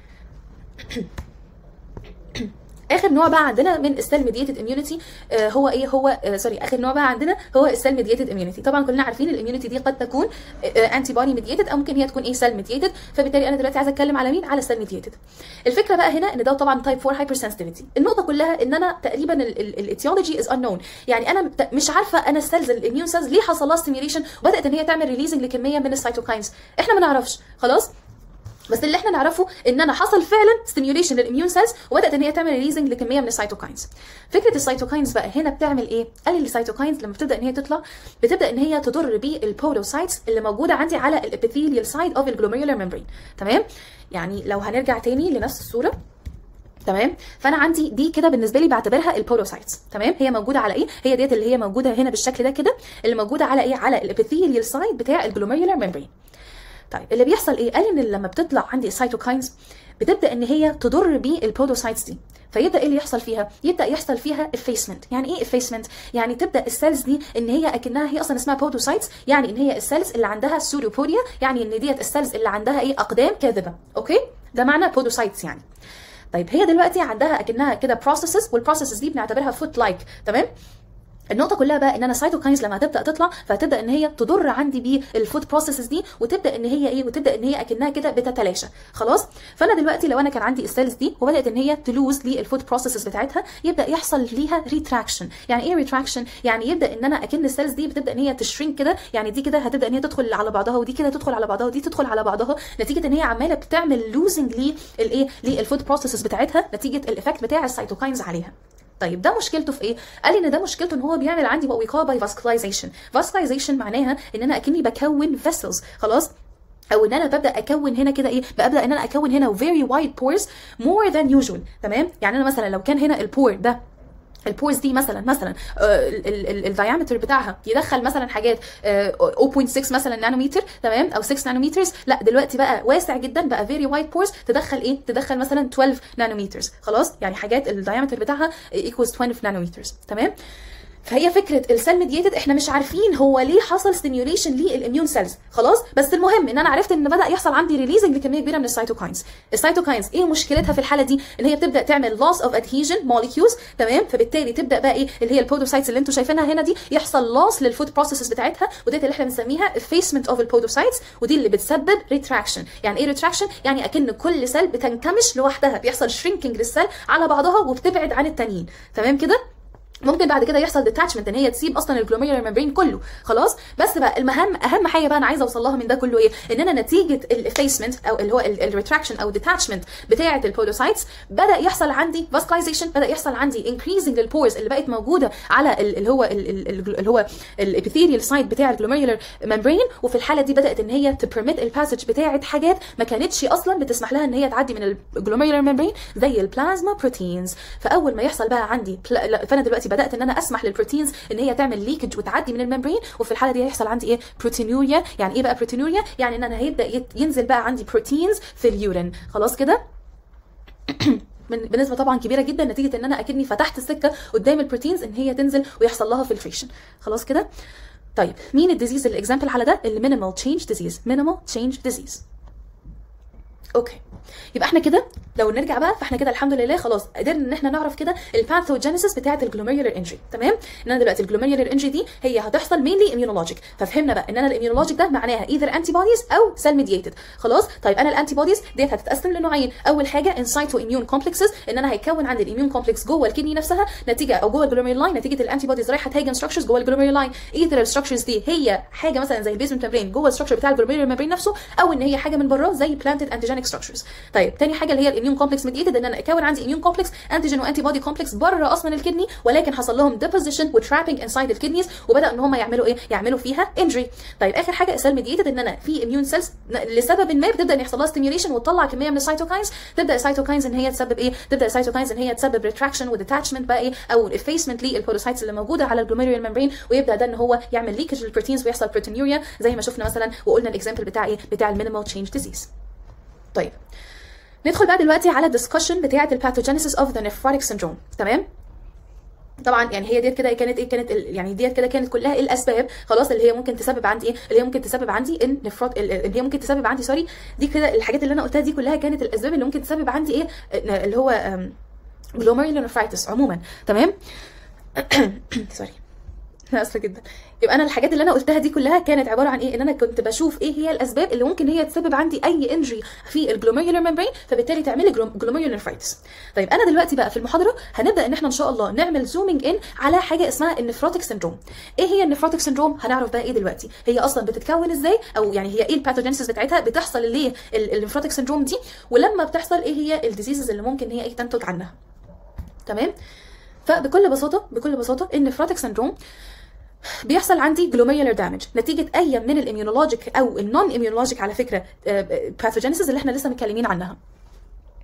اخر نوع بقى عندنا من السيل ميديتد اميونيتي آه هو ايه هو آه سوري اخر نوع بقى عندنا هو السيل ميديتد اميونيتي طبعا كلنا عارفين الاميونيتي دي قد تكون انتي بودي ميديتد او ممكن هي تكون ايه سيل ميديتد فبالتالي انا دلوقتي عايزه اتكلم على مين على السيل ميديتد الفكره بقى هنا ان ده طبعا تايب 4 هايبر سنسيتيفيتي النقطه كلها ان انا تقريبا الايتيولوجي از انون يعني انا مش عارفه انا السيلز الاميون سيلز ليه حصل لها ستيميوليشن وبدات ان هي تعمل ريليزنج لكميه من السيتوكاينز احنا ما نعرفش خلاص بس اللي احنا نعرفه ان انا حصل فعلا ستيميوليشن للاميون سيلز وبدات ان هي تعمل ريليزنج لكميه من السيتوكاينز فكره السيتوكاينز بقى هنا بتعمل ايه قال لي السيتوكاينز لما بتبدا ان هي تطلع بتبدا ان هي تضر بالبودوسايتس اللي موجوده عندي على الابيثيليال سايد اوف الجلوميرولار ممبرين تمام يعني لو هنرجع تاني لنفس الصوره تمام فانا عندي دي كده بالنسبه لي بعتبرها البودوسايتس تمام هي موجوده على ايه هي ديت اللي هي موجوده هنا بالشكل ده كده اللي موجوده على ايه على الابيثيليال سايد بتاع الجلوميرولار ممبرين طيب اللي بيحصل ايه قال ان لما بتطلع عندي السيتوكاينز بتبدا ان هي تضر بالبودوسايتس دي فيبدا ايه اللي يحصل فيها يبدا يحصل فيها افيسمنت يعني ايه افيسمنت يعني تبدا السيلز دي ان هي اكنها هي اصلا اسمها بودوسايتس يعني ان هي السيلز اللي عندها سودوبوديا يعني ان ديت السيلز اللي عندها ايه اقدام كاذبه اوكي ده معنى بودوسايتس يعني طيب هي دلوقتي عندها اكنها كده بروسيسز والبروسيسز دي بنعتبرها فوت لايك تمام النقطه كلها بقى ان انا سايتوكاينز لما هتبدا تطلع فهتبدا ان هي تضر عندي بالفود بروسيسز دي وتبدا ان هي ايه وتبدا ان هي اكنها كده بتتلاشى خلاص فانا دلوقتي لو انا كان عندي السيلز دي وبدات ان هي تلوز لي الفود بروسيسز بتاعتها يبدا يحصل ليها ريتراكشن يعني ايه ريتراكشن يعني يبدا ان انا اكن السيلز دي بتبدا ان هي تشرين كده يعني دي كده هتبدا ان هي تدخل على بعضها ودي كده تدخل على بعضها ودي تدخل على بعضها نتيجه ان هي عماله بتعمل لوزنج للايه للفود بروسيسز بتاعتها نتيجه الايفكت بتاع السيتوكاينز عليها طيب ده مشكلته في ايه؟ قال لي ان ده مشكلته ان هو بيعمل عندي what we call by vascularization. vascularization معناها ان انا اكني بكون vessels خلاص؟ او ان انا ببدا اكون هنا كده ايه ببدا ان انا اكون هنا very wide pores more than usual تمام يعني انا مثلا لو كان هنا البور ده البورز دي مثلا مثلا الدايمتر بتاعها يدخل مثلا حاجات آه، 0.6 مثلا نانومتر تمام او 6 نانومترز لا دلوقتي بقى واسع جدا بقى فيري وايد بورز تدخل ايه تدخل مثلا 12 نانومترز خلاص يعني حاجات الدايمتر بتاعها ايكوالز 12 نانومترز تمام فهي فكره السيل ميديتد احنا مش عارفين هو ليه حصل ستيميوليشن للاميون سيلز خلاص بس المهم ان انا عرفت ان بدا يحصل عندي ريليزنج لكميه كبيره من السيتوكاينز السيتوكاينز ايه مشكلتها في الحاله دي ان هي بتبدا تعمل loss of adhesion molecules تمام فبالتالي تبدا بقى ايه اللي هي البودوسايتس اللي انتم شايفينها هنا دي يحصل loss للفود بروسيسز بتاعتها وديت اللي احنا بنسميها effacement of البودوسايتس ودي اللي بتسبب ريتراكشن يعني ايه ريتراكشن يعني اكن كل سيل بتنكمش لوحدها بيحصل شرينكينج للسيل على بعضها وبتبعد عن التانيين تمام كده ممكن بعد كده يحصل ديتاتشمنت ان هي تسيب اصلا الجلوميرولار ممبرين كله خلاص بس بقى المهم اهم حاجه بقى انا عايزه اوصل لها من ده كله ايه ان انا نتيجه الافيسمنت او اللي هو الريتراكشن او الديتاتشمنت بتاعه البودوسايتس بدا يحصل عندي فاسكلايزيشن بدا يحصل عندي انكريزنج للبورز اللي بقت موجوده على ال- اللي هو ال- ال- اللي هو الابيثيريال سايد بتاع الجلوميرولار ممبرين وفي الحاله دي بدات ان هي تبرميت الباسج بتاعه حاجات ما كانتش اصلا بتسمح لها ان هي تعدي من الجلوميرولار ممبرين زي البلازما بروتينز فاول ما يحصل بقى عندي بلا- لا، فانا دلوقتي بدات ان انا اسمح للبروتينز ان هي تعمل ليكج وتعدي من الممبرين وفي الحاله دي هيحصل عندي ايه بروتينوريا يعني ايه بقى بروتينوريا يعني ان انا هيبدا يت- ينزل بقى عندي بروتينز في اليورين خلاص كده من بنسبه طبعا كبيره جدا نتيجه ان انا اكني فتحت السكه قدام البروتينز ان هي تنزل ويحصل لها فلتريشن خلاص كده طيب مين الديزيز الاكزامبل على ده المينيمال تشينج ديزيز مينيمال تشينج ديزيز اوكي يبقى احنا كده لو نرجع بقى فاحنا كده الحمد لله خلاص قدرنا ان احنا نعرف كده الباثوجينيسيس بتاعه الجلوميرولار انجري تمام ان انا دلوقتي الجلوميرولار انجري دي هي هتحصل مينلي اميونولوجيك ففهمنا بقى ان انا الاميونولوجيك ده معناها ايذر انتي بوديز او سيل ميديتد خلاص طيب انا الانتي بوديز ديت هتتقسم لنوعين اول حاجه انسايتو اميون كومبلكسز ان انا هيكون عندي الاميون كومبلكس جوه الكدني نفسها نتيجه او جوه الجلوميرول لاين نتيجه الانتي بوديز رايحه تهاجم ستراكشرز جوه الجلوميرول لاين ايذر الستراكشرز دي هي حاجه مثلا زي البيزمنت ممبرين جوه الستراكشر بتاع الجلوميرول ممبرين نفسه او ان هي حاجه من بره زي بلانتد انتيجينيك ستراكشرز طيب تاني حاجه اللي هي الاميون كومبلكس ميديتد ان انا اكون عندي اميون كومبلكس انتيجين وانتي بودي كومبلكس بره اصلا الكدني ولكن حصل لهم ديبوزيشن وترابنج انسايد الكدنيز وبدا ان هم يعملوا ايه يعملوا فيها انجري طيب اخر حاجه السيل ميديتد ان انا في اميون سيلز لسبب ما بتبدا ان يحصل لها ستيميوليشن وتطلع كميه من السيتوكاينز تبدا السيتوكاينز ان هي تسبب ايه تبدا السيتوكاينز ان هي تسبب ريتراكشن وديتاتشمنت بقى ايه او افيسمنت للبودوسايتس اللي موجوده على الجلوميرول ممبرين ويبدا ده ان هو يعمل ليكج للبروتينز ويحصل بروتينيوريا زي ما شفنا مثلا وقلنا الاكزامبل بتاع ايه بتاع المينيمال تشينج ديزيز طيب ندخل بقى دلوقتي على ديسكشن بتاعه الباثوجينيسيس اوف ذا نيفروتيك سيندروم تمام طبعا يعني هي ديت كده كانت ايه كانت ال- يعني ديت كده كانت كلها ايه الاسباب خلاص اللي هي ممكن تسبب عندي ايه اللي هي ممكن تسبب عندي ان نفروت اللي هي ممكن تسبب عندي سوري دي كده الحاجات اللي انا قلتها دي كلها كانت الاسباب اللي ممكن تسبب عندي ايه اللي هو جلوميرولونفرايتس عموما تمام سوري انا اسفه جدا يبقى انا الحاجات اللي انا قلتها دي كلها كانت عباره عن ايه ان انا كنت بشوف ايه هي الاسباب اللي ممكن هي تسبب عندي اي انجري في الجلوميرولار ممبرين فبالتالي تعمل لي جلوميرولونفرايتس طيب انا دلوقتي بقى في المحاضره هنبدا ان احنا ان شاء الله نعمل زومينج ان على حاجه اسمها النفروتيك سندروم ايه هي النفروتيك سندروم هنعرف بقى ايه دلوقتي هي اصلا بتتكون ازاي او يعني هي ايه الباثوجينيسيس بتاعتها بتحصل ليه النفروتيك سندروم دي ولما بتحصل ايه هي الديزيزز اللي ممكن هي ايه تنتج عنها تمام فبكل بساطه بكل بساطه النفروتيك سندروم بيحصل عندي جلوميرولار دامج نتيجه اي من الاميونولوجيك او النون اميونولوجيك على فكره باثوجينيسيس اللي احنا لسه متكلمين عنها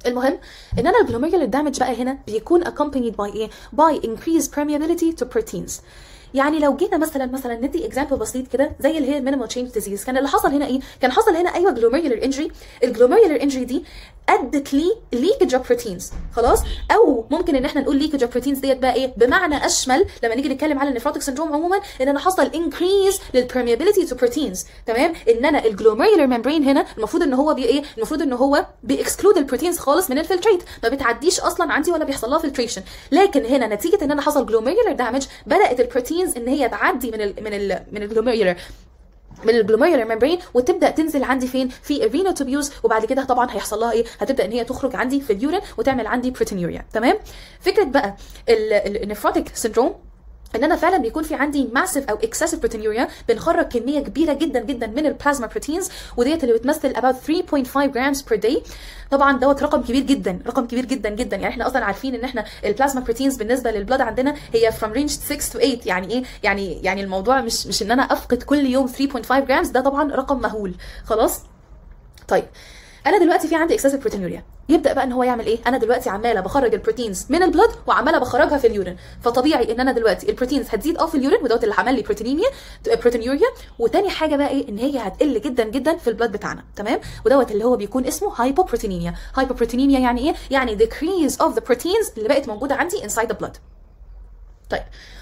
المهم ان انا الجلوميرولار دامج بقى هنا بيكون accompanied by ايه by increased permeability to proteins يعني لو جينا مثلا مثلا ندي اكزامبل بسيط كده زي اللي هي المينيمال تشينج ديزيز كان اللي حصل هنا ايه كان حصل هنا ايوه جلوميرولار انجري الجلوميرولار انجري دي ادت لي ليكج اوف بروتينز خلاص او ممكن ان احنا نقول ليكج اوف بروتينز ديت بقى ايه بمعنى اشمل لما نيجي نتكلم على النفروتيك سندروم عموما ان انا حصل انكريز للبرميابيليتي تو بروتينز تمام ان انا الجلوميرولار ممبرين هنا المفروض ان هو بي ايه المفروض ان هو بيكسكلود البروتينز خالص من الفلتريت ما بتعديش اصلا عندي ولا بيحصل لها فلتريشن لكن هنا نتيجه ان انا حصل جلوميرولار دامج بدات البروتينز ان هي تعدي من ال من ال من الجلوميرولار من الجلوميرولار ممبرين وتبدا تنزل عندي فين في الرينال توبيوز وبعد كده طبعا هيحصل لها ايه هتبدا ان هي تخرج عندي في اليورين وتعمل عندي بروتينيوريا تمام فكره بقى النفروتيك سيندروم ان انا فعلا بيكون في عندي ماسيف او اكسسيف بروتينيوريا بنخرج كميه كبيره جدا جدا من البلازما بروتينز وديت اللي بتمثل about 3.5 جرامز بير داي طبعا دوت رقم كبير جدا رقم كبير جدا جدا يعني احنا اصلا عارفين ان احنا البلازما بروتينز بالنسبه للبلاد عندنا هي from range 6 to 8 يعني ايه يعني يعني الموضوع مش مش ان انا افقد كل يوم 3.5 جرامز ده طبعا رقم مهول خلاص طيب انا دلوقتي في عندي اكسسيف بروتينوريا يبدا بقى ان هو يعمل ايه انا دلوقتي عماله بخرج البروتينز من البلد وعماله بخرجها في اليورين فطبيعي ان انا دلوقتي البروتينز هتزيد اه في اليورين ودوت اللي عمل لي بروتينيميا بروتينيوريا وتاني حاجه بقى ايه ان هي هتقل جدا جدا في البلد بتاعنا تمام ودوت اللي هو بيكون اسمه هايبوبروتينيميا هايبوبروتينيميا يعني ايه يعني decrease of the proteins اللي بقت موجوده عندي inside the blood طيب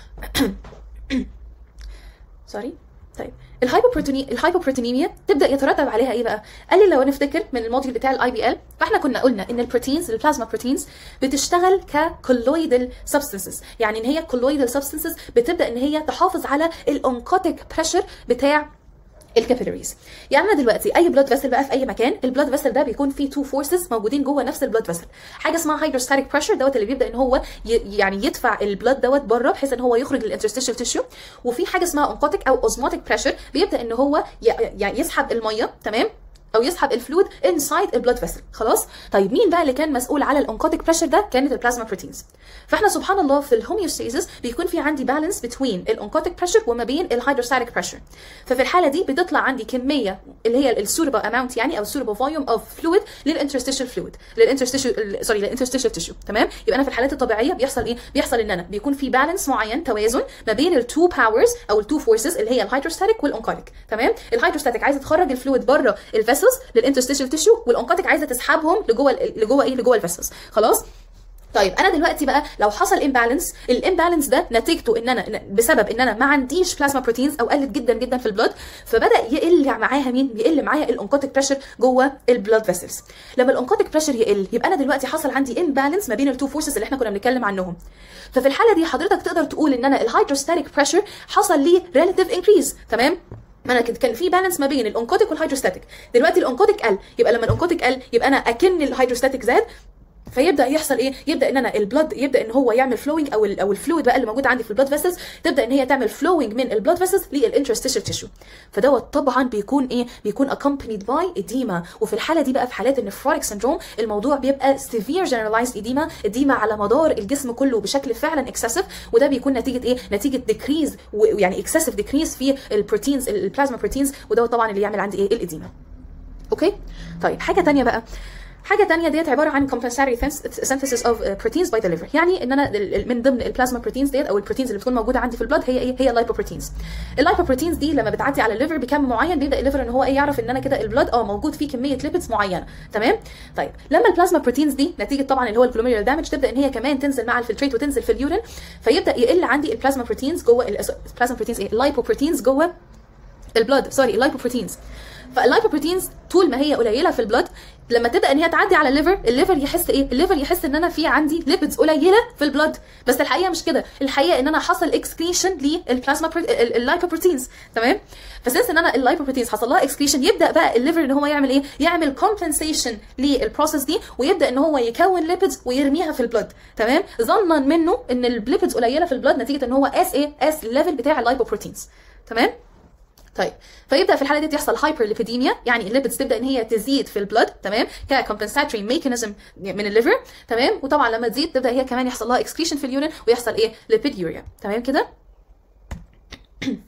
سوري طيب الهايبوبروتيني الهايبوبروتينيميا تبدا يترتب عليها ايه بقى؟ قال لي لو نفتكر من الموديل بتاع الاي بي ال فاحنا كنا قلنا ان البروتينز البلازما بروتينز بتشتغل ككولويدال سبستانسز يعني ان هي كولويدال سبستانسز بتبدا ان هي تحافظ على الاونكوتيك بريشر بتاع الكابيلاريز يعني انا دلوقتي اي بلاد فيسل بقى في اي مكان البلاد فيسل ده بيكون فيه تو فورسز موجودين جوه نفس البلاد فيسل حاجه اسمها هيدروستاتيك بريشر دوت اللي بيبدا ان هو ي... يعني يدفع البلاد دوت بره بحيث ان هو يخرج الانترستيشال تيشو وفي حاجه اسمها اونكوتيك او اوزموتيك بريشر بيبدا ان هو ي... يعني يسحب الميه تمام او يسحب الفلويد انسايد البلاد فيسل خلاص طيب مين بقى اللي كان مسؤول على الاونكوتيك بريشر ده كانت البلازما بروتينز فاحنا سبحان الله في الهوميوستاسيس بيكون في عندي بالانس بين الاونكوتيك بريشر وما بين الهيدروستاتيك بريشر ففي الحاله دي بتطلع عندي كميه اللي هي السوربل اماونت يعني او السوربل فوليوم اوف فلويد للانترستيشال فلويد للانترستيشال سوري للانترستيشال تيشو تمام يبقى انا في الحالات الطبيعيه بيحصل ايه بيحصل ان انا بيكون في بالانس معين توازن ما بين التو باورز او التو فورسز اللي هي الهيدروستاتيك والاونكوتيك تمام الهيدروستاتيك عايزه تخرج الفلويد بره الفيسلز للانترستيشال تيشو والاونكوتيك عايزه تسحبهم لجوه لجوه ايه لجوه الفيسلز خلاص طيب انا دلوقتي بقى لو حصل امبالانس الامبالانس ده نتيجته ان انا بسبب ان انا ما عنديش بلازما بروتينز او قلت جدا جدا في البلاد فبدا يقل معاها مين يقل معايا الاونكوتيك بريشر جوه البلاد فيسلز لما الاونكوتيك بريشر يقل يبقى انا دلوقتي حصل عندي امبالانس ما بين التو فورسز اللي احنا كنا بنتكلم عنهم ففي الحاله دي حضرتك تقدر تقول ان انا الهيدروستاتيك بريشر حصل ليه ريلاتيف انكريز تمام ما انا كان في بالانس ما بين الاونكوتيك والهيدروستاتيك دلوقتي الاونكوتيك قل يبقى لما الاونكوتيك قل يبقى انا اكن الهيدروستاتيك زاد فيبدا يحصل ايه يبدا ان انا البلد يبدا ان هو يعمل فلوينج او ال او الفلويد بقى اللي موجود عندي في البلد فيسلز تبدا ان هي تعمل فلوينج من البلد فيسلز للانترستيشال تيشو فدوت طبعا بيكون ايه بيكون accompanied by edema وفي الحاله دي بقى في حالات النفروتيك سندروم الموضوع بيبقى severe generalized edema edema على مدار الجسم كله بشكل فعلا اكسسيف وده بيكون نتيجه ايه نتيجه ديكريز يعني اكسسيف ديكريز في البروتينز البلازما بروتينز وده طبعا اللي يعمل عندي ايه الاديما اوكي طيب حاجه ثانيه بقى حاجه تانية ديت عباره عن compensatory synthesis of proteins by the liver يعني ان انا من ضمن البلازما بروتينز ديت او البروتينز اللي بتكون موجوده عندي في البلاد هي ايه هي اللايبوبروتينز اللايبوبروتينز دي لما بتعدي على الليفر بكم معين بيبدا الليفر ان هو ايه يعرف ان انا كده البلاد اه موجود فيه كميه ليبيدز معينه تمام طيب لما البلازما بروتينز دي نتيجه طبعا اللي هو الجلوميرال دامج تبدا ان هي كمان تنزل مع الفلتريت وتنزل في اليورين فيبدا يقل عندي البلازما بروتينز جوه البلازما بروتينز ايه اللايبوبروتينز جوه البلاد سوري اللايبوبروتينز فاللايبوبروتينز طول ما هي قليله في البلاد لما تبدا ان هي تعدي على الليفر الليفر يحس ايه الليفر يحس ان انا في عندي ليبيدز قليله في البلاد بس الحقيقه مش كده الحقيقه ان انا حصل اكسكريشن للبلازما اللايبوبروتينز تمام فسنس ان انا اللايبوبروتينز حصل لها اكسكريشن يبدا بقى الليفر ان هو يعمل ايه يعمل كومبنسيشن للبروسيس دي ويبدا ان هو يكون ليبيدز ويرميها في البلاد تمام ظنا منه ان الليبيدز قليله في البلاد نتيجه ان هو قاس ايه قاس الليفل بتاع اللايبوبروتينز تمام طيب فيبدا في الحاله دي يحصل هايبر ليبيديميا يعني الليبيدز تبدا ان هي تزيد في البلد تمام ككومبنساتوري ميكانيزم من الليفر تمام وطبعا لما تزيد تبدا هي كمان يحصل لها اكسكريشن في اليورين ويحصل ايه ليبيديوريا تمام كده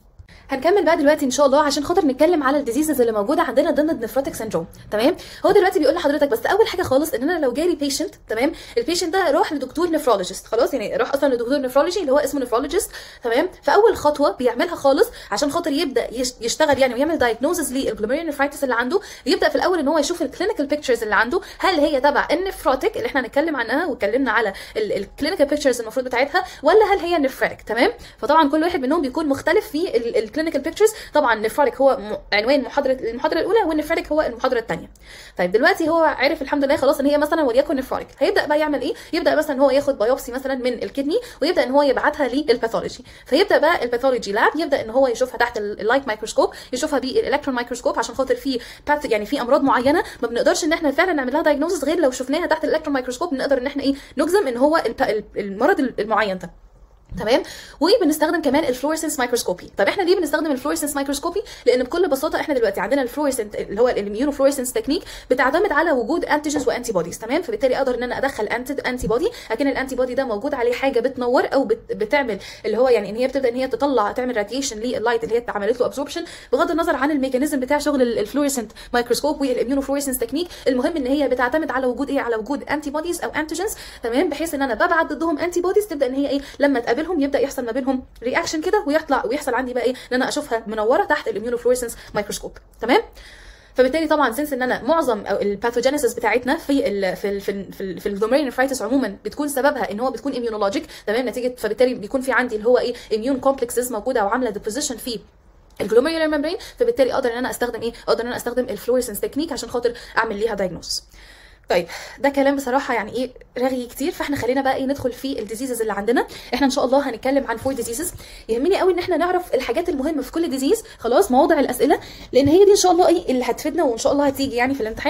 هنكمل بقى دلوقتي ان شاء الله عشان خاطر نتكلم على الديزيزز اللي موجوده عندنا ضمن النفروتيك سندروم تمام هو دلوقتي بيقول لحضرتك بس اول حاجه خالص ان انا لو جالي بيشنت تمام البيشنت ده راح لدكتور نفرولوجيست خلاص يعني راح اصلا لدكتور نفرولوجي اللي هو اسمه نفرولوجيست تمام فاول خطوه بيعملها خالص عشان خاطر يبدا يش- يشتغل يعني ويعمل دايجنوزز للجلوميريال نفرايتس اللي عنده يبدا في الاول ان هو يشوف الكلينيكال بيكتشرز اللي عنده هل هي تبع النفروتيك اللي احنا هنتكلم عنها واتكلمنا على الكلينيكال بيكتشرز المفروض بتاعتها ولا هل هي نفراتيك تمام فطبعا كل واحد منهم بيكون مختلف في الكلينيكال بيكتشرز طبعا نفراتيك هو م- عنوان محاضره المحاضره الاولى والنفراتيك هو المحاضره الثانيه طيب دلوقتي هو عرف الحمد لله خلاص ان هي مثلا وليكن نفراتيك هيبدا بقى يعمل ايه يبدا مثلا هو ياخد بايوبسي مثلا من الكدني ويبدا ان هو يبعتها للباثولوجي فيبدا بقى الباثولوجي لاب يبدا ان هو يشوفها تحت اللايت مايكروسكوب يشوفها بالالكترون مايكروسكوب عشان خاطر في باث يعني في امراض معينه ما بنقدرش ان احنا فعلا نعمل لها دايجنوزس غير لو شفناها تحت الالكترون مايكروسكوب نقدر ان احنا ايه نجزم ان هو الب- المرض المعين ده تمام وبنستخدم كمان الفلورسنس مايكروسكوبي طب احنا ليه بنستخدم الفلورسنس مايكروسكوبي لان بكل بساطه احنا دلوقتي عندنا الفلورسنت اللي هو الاميونو فلورسنس تكنيك بتعتمد على وجود انتيجنز وانتي بوديز تمام فبالتالي اقدر ان انا ادخل انتي انتي بودي لكن الانتي بودي ده موجود عليه حاجه بتنور او بت بتعمل اللي هو يعني ان هي بتبدا ان هي تطلع تعمل راديشن لللايت اللي هي عملت له ابزوربشن بغض النظر عن الميكانيزم بتاع شغل الفلورسنت مايكروسكوب والاميونو فلورسنس تكنيك المهم ان هي بتعتمد على وجود ايه على وجود انتي بوديز او انتيجنز تمام بحيث ان انا ببعت ضدهم انتي بوديز تبدا ان هي ايه لما تقابلهم يبدا يحصل ما بينهم رياكشن كده ويطلع ويحصل عندي بقى ايه ان انا اشوفها منوره تحت الاميونو فلورسنس مايكروسكوب تمام فبالتالي طبعا سنس ان انا معظم او الباثوجينيسيس بتاعتنا في ال في ال في ال في, ال في الجلوميريال نفرايتس عموما بتكون سببها ان هو بتكون اميونولوجيك تمام نتيجه فبالتالي بيكون في عندي اللي هو ايه اميون كومبلكسز موجوده او عامله ديبوزيشن في الجلوميريولار ممبرين فبالتالي اقدر ان انا استخدم ايه اقدر ان انا استخدم الفلورسنس تكنيك عشان خاطر اعمل ليها دايجنوز طيب ده كلام بصراحه يعني ايه رغي كتير فاحنا خلينا بقى ايه ندخل في الديزيزز اللي عندنا احنا ان شاء الله هنتكلم عن فور ديزيزز يهمني قوي ان احنا نعرف الحاجات المهمه في كل ديزيز خلاص مواضع الاسئله لان هي دي ان شاء الله ايه اللي هتفيدنا وان شاء الله هتيجي يعني في الامتحان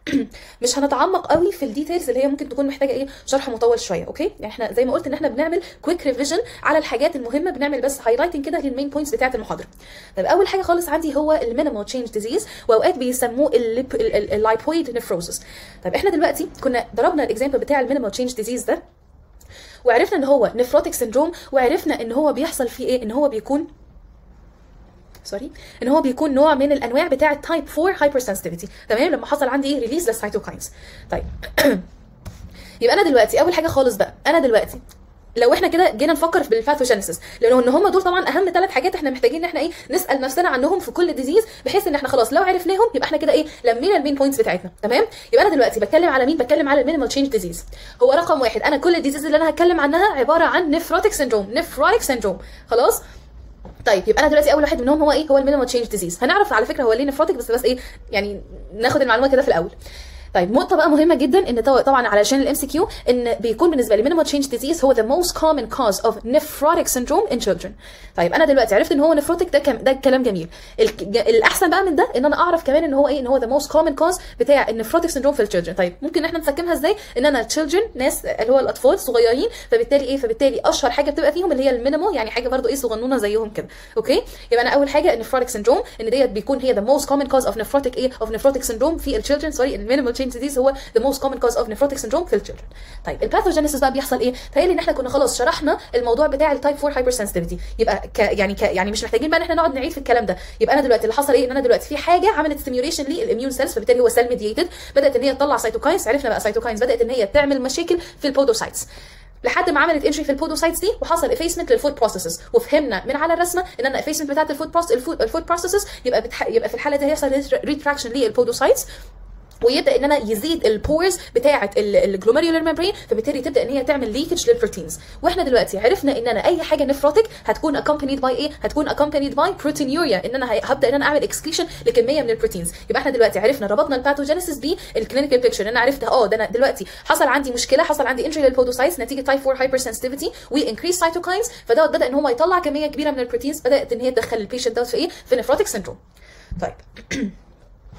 مش هنتعمق قوي في الديتيلز اللي هي ممكن تكون محتاجه ايه شرح مطول شويه اوكي يعني احنا زي ما قلت ان احنا بنعمل كويك ريفيجن على الحاجات المهمه بنعمل بس هايلايتنج كده للمين بوينتس بتاعه المحاضره طيب اول حاجه خالص عندي هو المينيمال تشينج ديزيز واوقات بيسموه اللايبويد نفروزس طيب احنا دلوقتي كنا ضربنا الاكزامبل بتاع المينيمال تشينج ديزيز ده وعرفنا ان هو نفروتيك سندروم وعرفنا ان هو بيحصل فيه ايه ان هو بيكون سوري ان هو بيكون نوع من الانواع بتاعه تايب 4 هايبر سنسيتيفيتي تمام لما حصل عندي ايه ريليز للسيتوكاينز طيب يبقى انا دلوقتي اول حاجه خالص بقى انا دلوقتي لو احنا كده جينا نفكر في الباثوجينيسيس لانه ان هم دول طبعا اهم ثلاث حاجات احنا محتاجين ان احنا ايه نسال نفسنا عنهم في كل ديزيز بحيث ان احنا خلاص لو عرفناهم يبقى احنا كده ايه لمينا المين بوينتس بتاعتنا تمام يبقى انا دلوقتي بتكلم على مين بتكلم على المينيمال تشينج ديزيز هو رقم واحد انا كل الديزيز اللي انا هتكلم عنها عباره عن نفروتيك سندروم نفروتيك سندروم خلاص طيب يبقى انا دلوقتي اول واحد منهم هو ايه هو المينيمال تشينج ديزيز هنعرف على فكره هو ليه نفروتيك بس بس ايه يعني ناخد المعلومه كده في الاول طيب نقطة بقى مهمة جدا ان طو- طبعا علشان الام سي كيو ان بيكون بالنسبة لي minimal change disease هو the most common cause of nephrotic syndrome in children. طيب انا دلوقتي عرفت ان هو nephrotic ده كم ده كلام جميل. الك- ج- الاحسن بقى من ده ان انا اعرف كمان ان هو ايه ان هو the most common cause بتاع النفروتيك syndrome في الchildren. طيب ممكن احنا نسكمها ازاي؟ ان انا children ناس اللي هو الاطفال صغيرين فبالتالي ايه فبالتالي اشهر حاجة بتبقى فيهم اللي هي المينيمال يعني حاجة برضو ايه صغنونة زيهم كده. اوكي؟ يبقى انا اول حاجة النفروتيك syndrome ان ديت بيكون هي the most common cause of nephrotic ايه of nephrotic syndrome في الchildren سوري المينيمال change disease هو the most common cause of nephrotic syndrome في الchildren. طيب الباثوجينيسيس بقى بيحصل ايه؟ تهيألي ان احنا كنا خلاص شرحنا الموضوع بتاع التايب 4 هايبر سنسيتيفيتي يبقى ك يعني ك يعني مش محتاجين بقى ان احنا نقعد نعيد في الكلام ده يبقى انا دلوقتي اللي حصل ايه ان انا دلوقتي في حاجه عملت ستيميوليشن للاميون سيلز فبالتالي هو سيل ميديتد بدات ان هي تطلع سيتوكاينز عرفنا بقى سيتوكاينز بدات ان هي تعمل مشاكل في البودوسايتس لحد ما عملت انتري في البودوسايتس دي وحصل افيسمنت للفود بروسيسز وفهمنا من على الرسمه ان انا افيسمنت بتاعت الفود بروسيس الفود, الفود بروسيسز يبقى بتح... يبقى في الحاله دي هيحصل ريتراكشن للبودوسايتس ويبدا ان انا يزيد البورز بتاعه الجلوميريولار ممبرين فبالتالي تبدا ان هي تعمل ليكج للبروتينز واحنا دلوقتي عرفنا ان انا اي حاجه نفروتيك هتكون accompanied باي ايه هتكون accompanied باي proteinuria ان انا هي- هبدا ان انا اعمل اكسكريشن لكميه من البروتينز يبقى احنا دلوقتي عرفنا ربطنا الباثوجينيسيس بالكلينيكال بيكتشر ان انا عرفت اه ده انا دلوقتي حصل عندي مشكله حصل عندي انجري للبودوسايتس نتيجه تايب 4 هايبر سنسيتيفيتي وانكريس سايتوكاينز فدوت بدا ان هو يطلع كميه كبيره من البروتينز بدات ان هي تدخل البيشنت دوت في ايه في نفروتيك سندروم طيب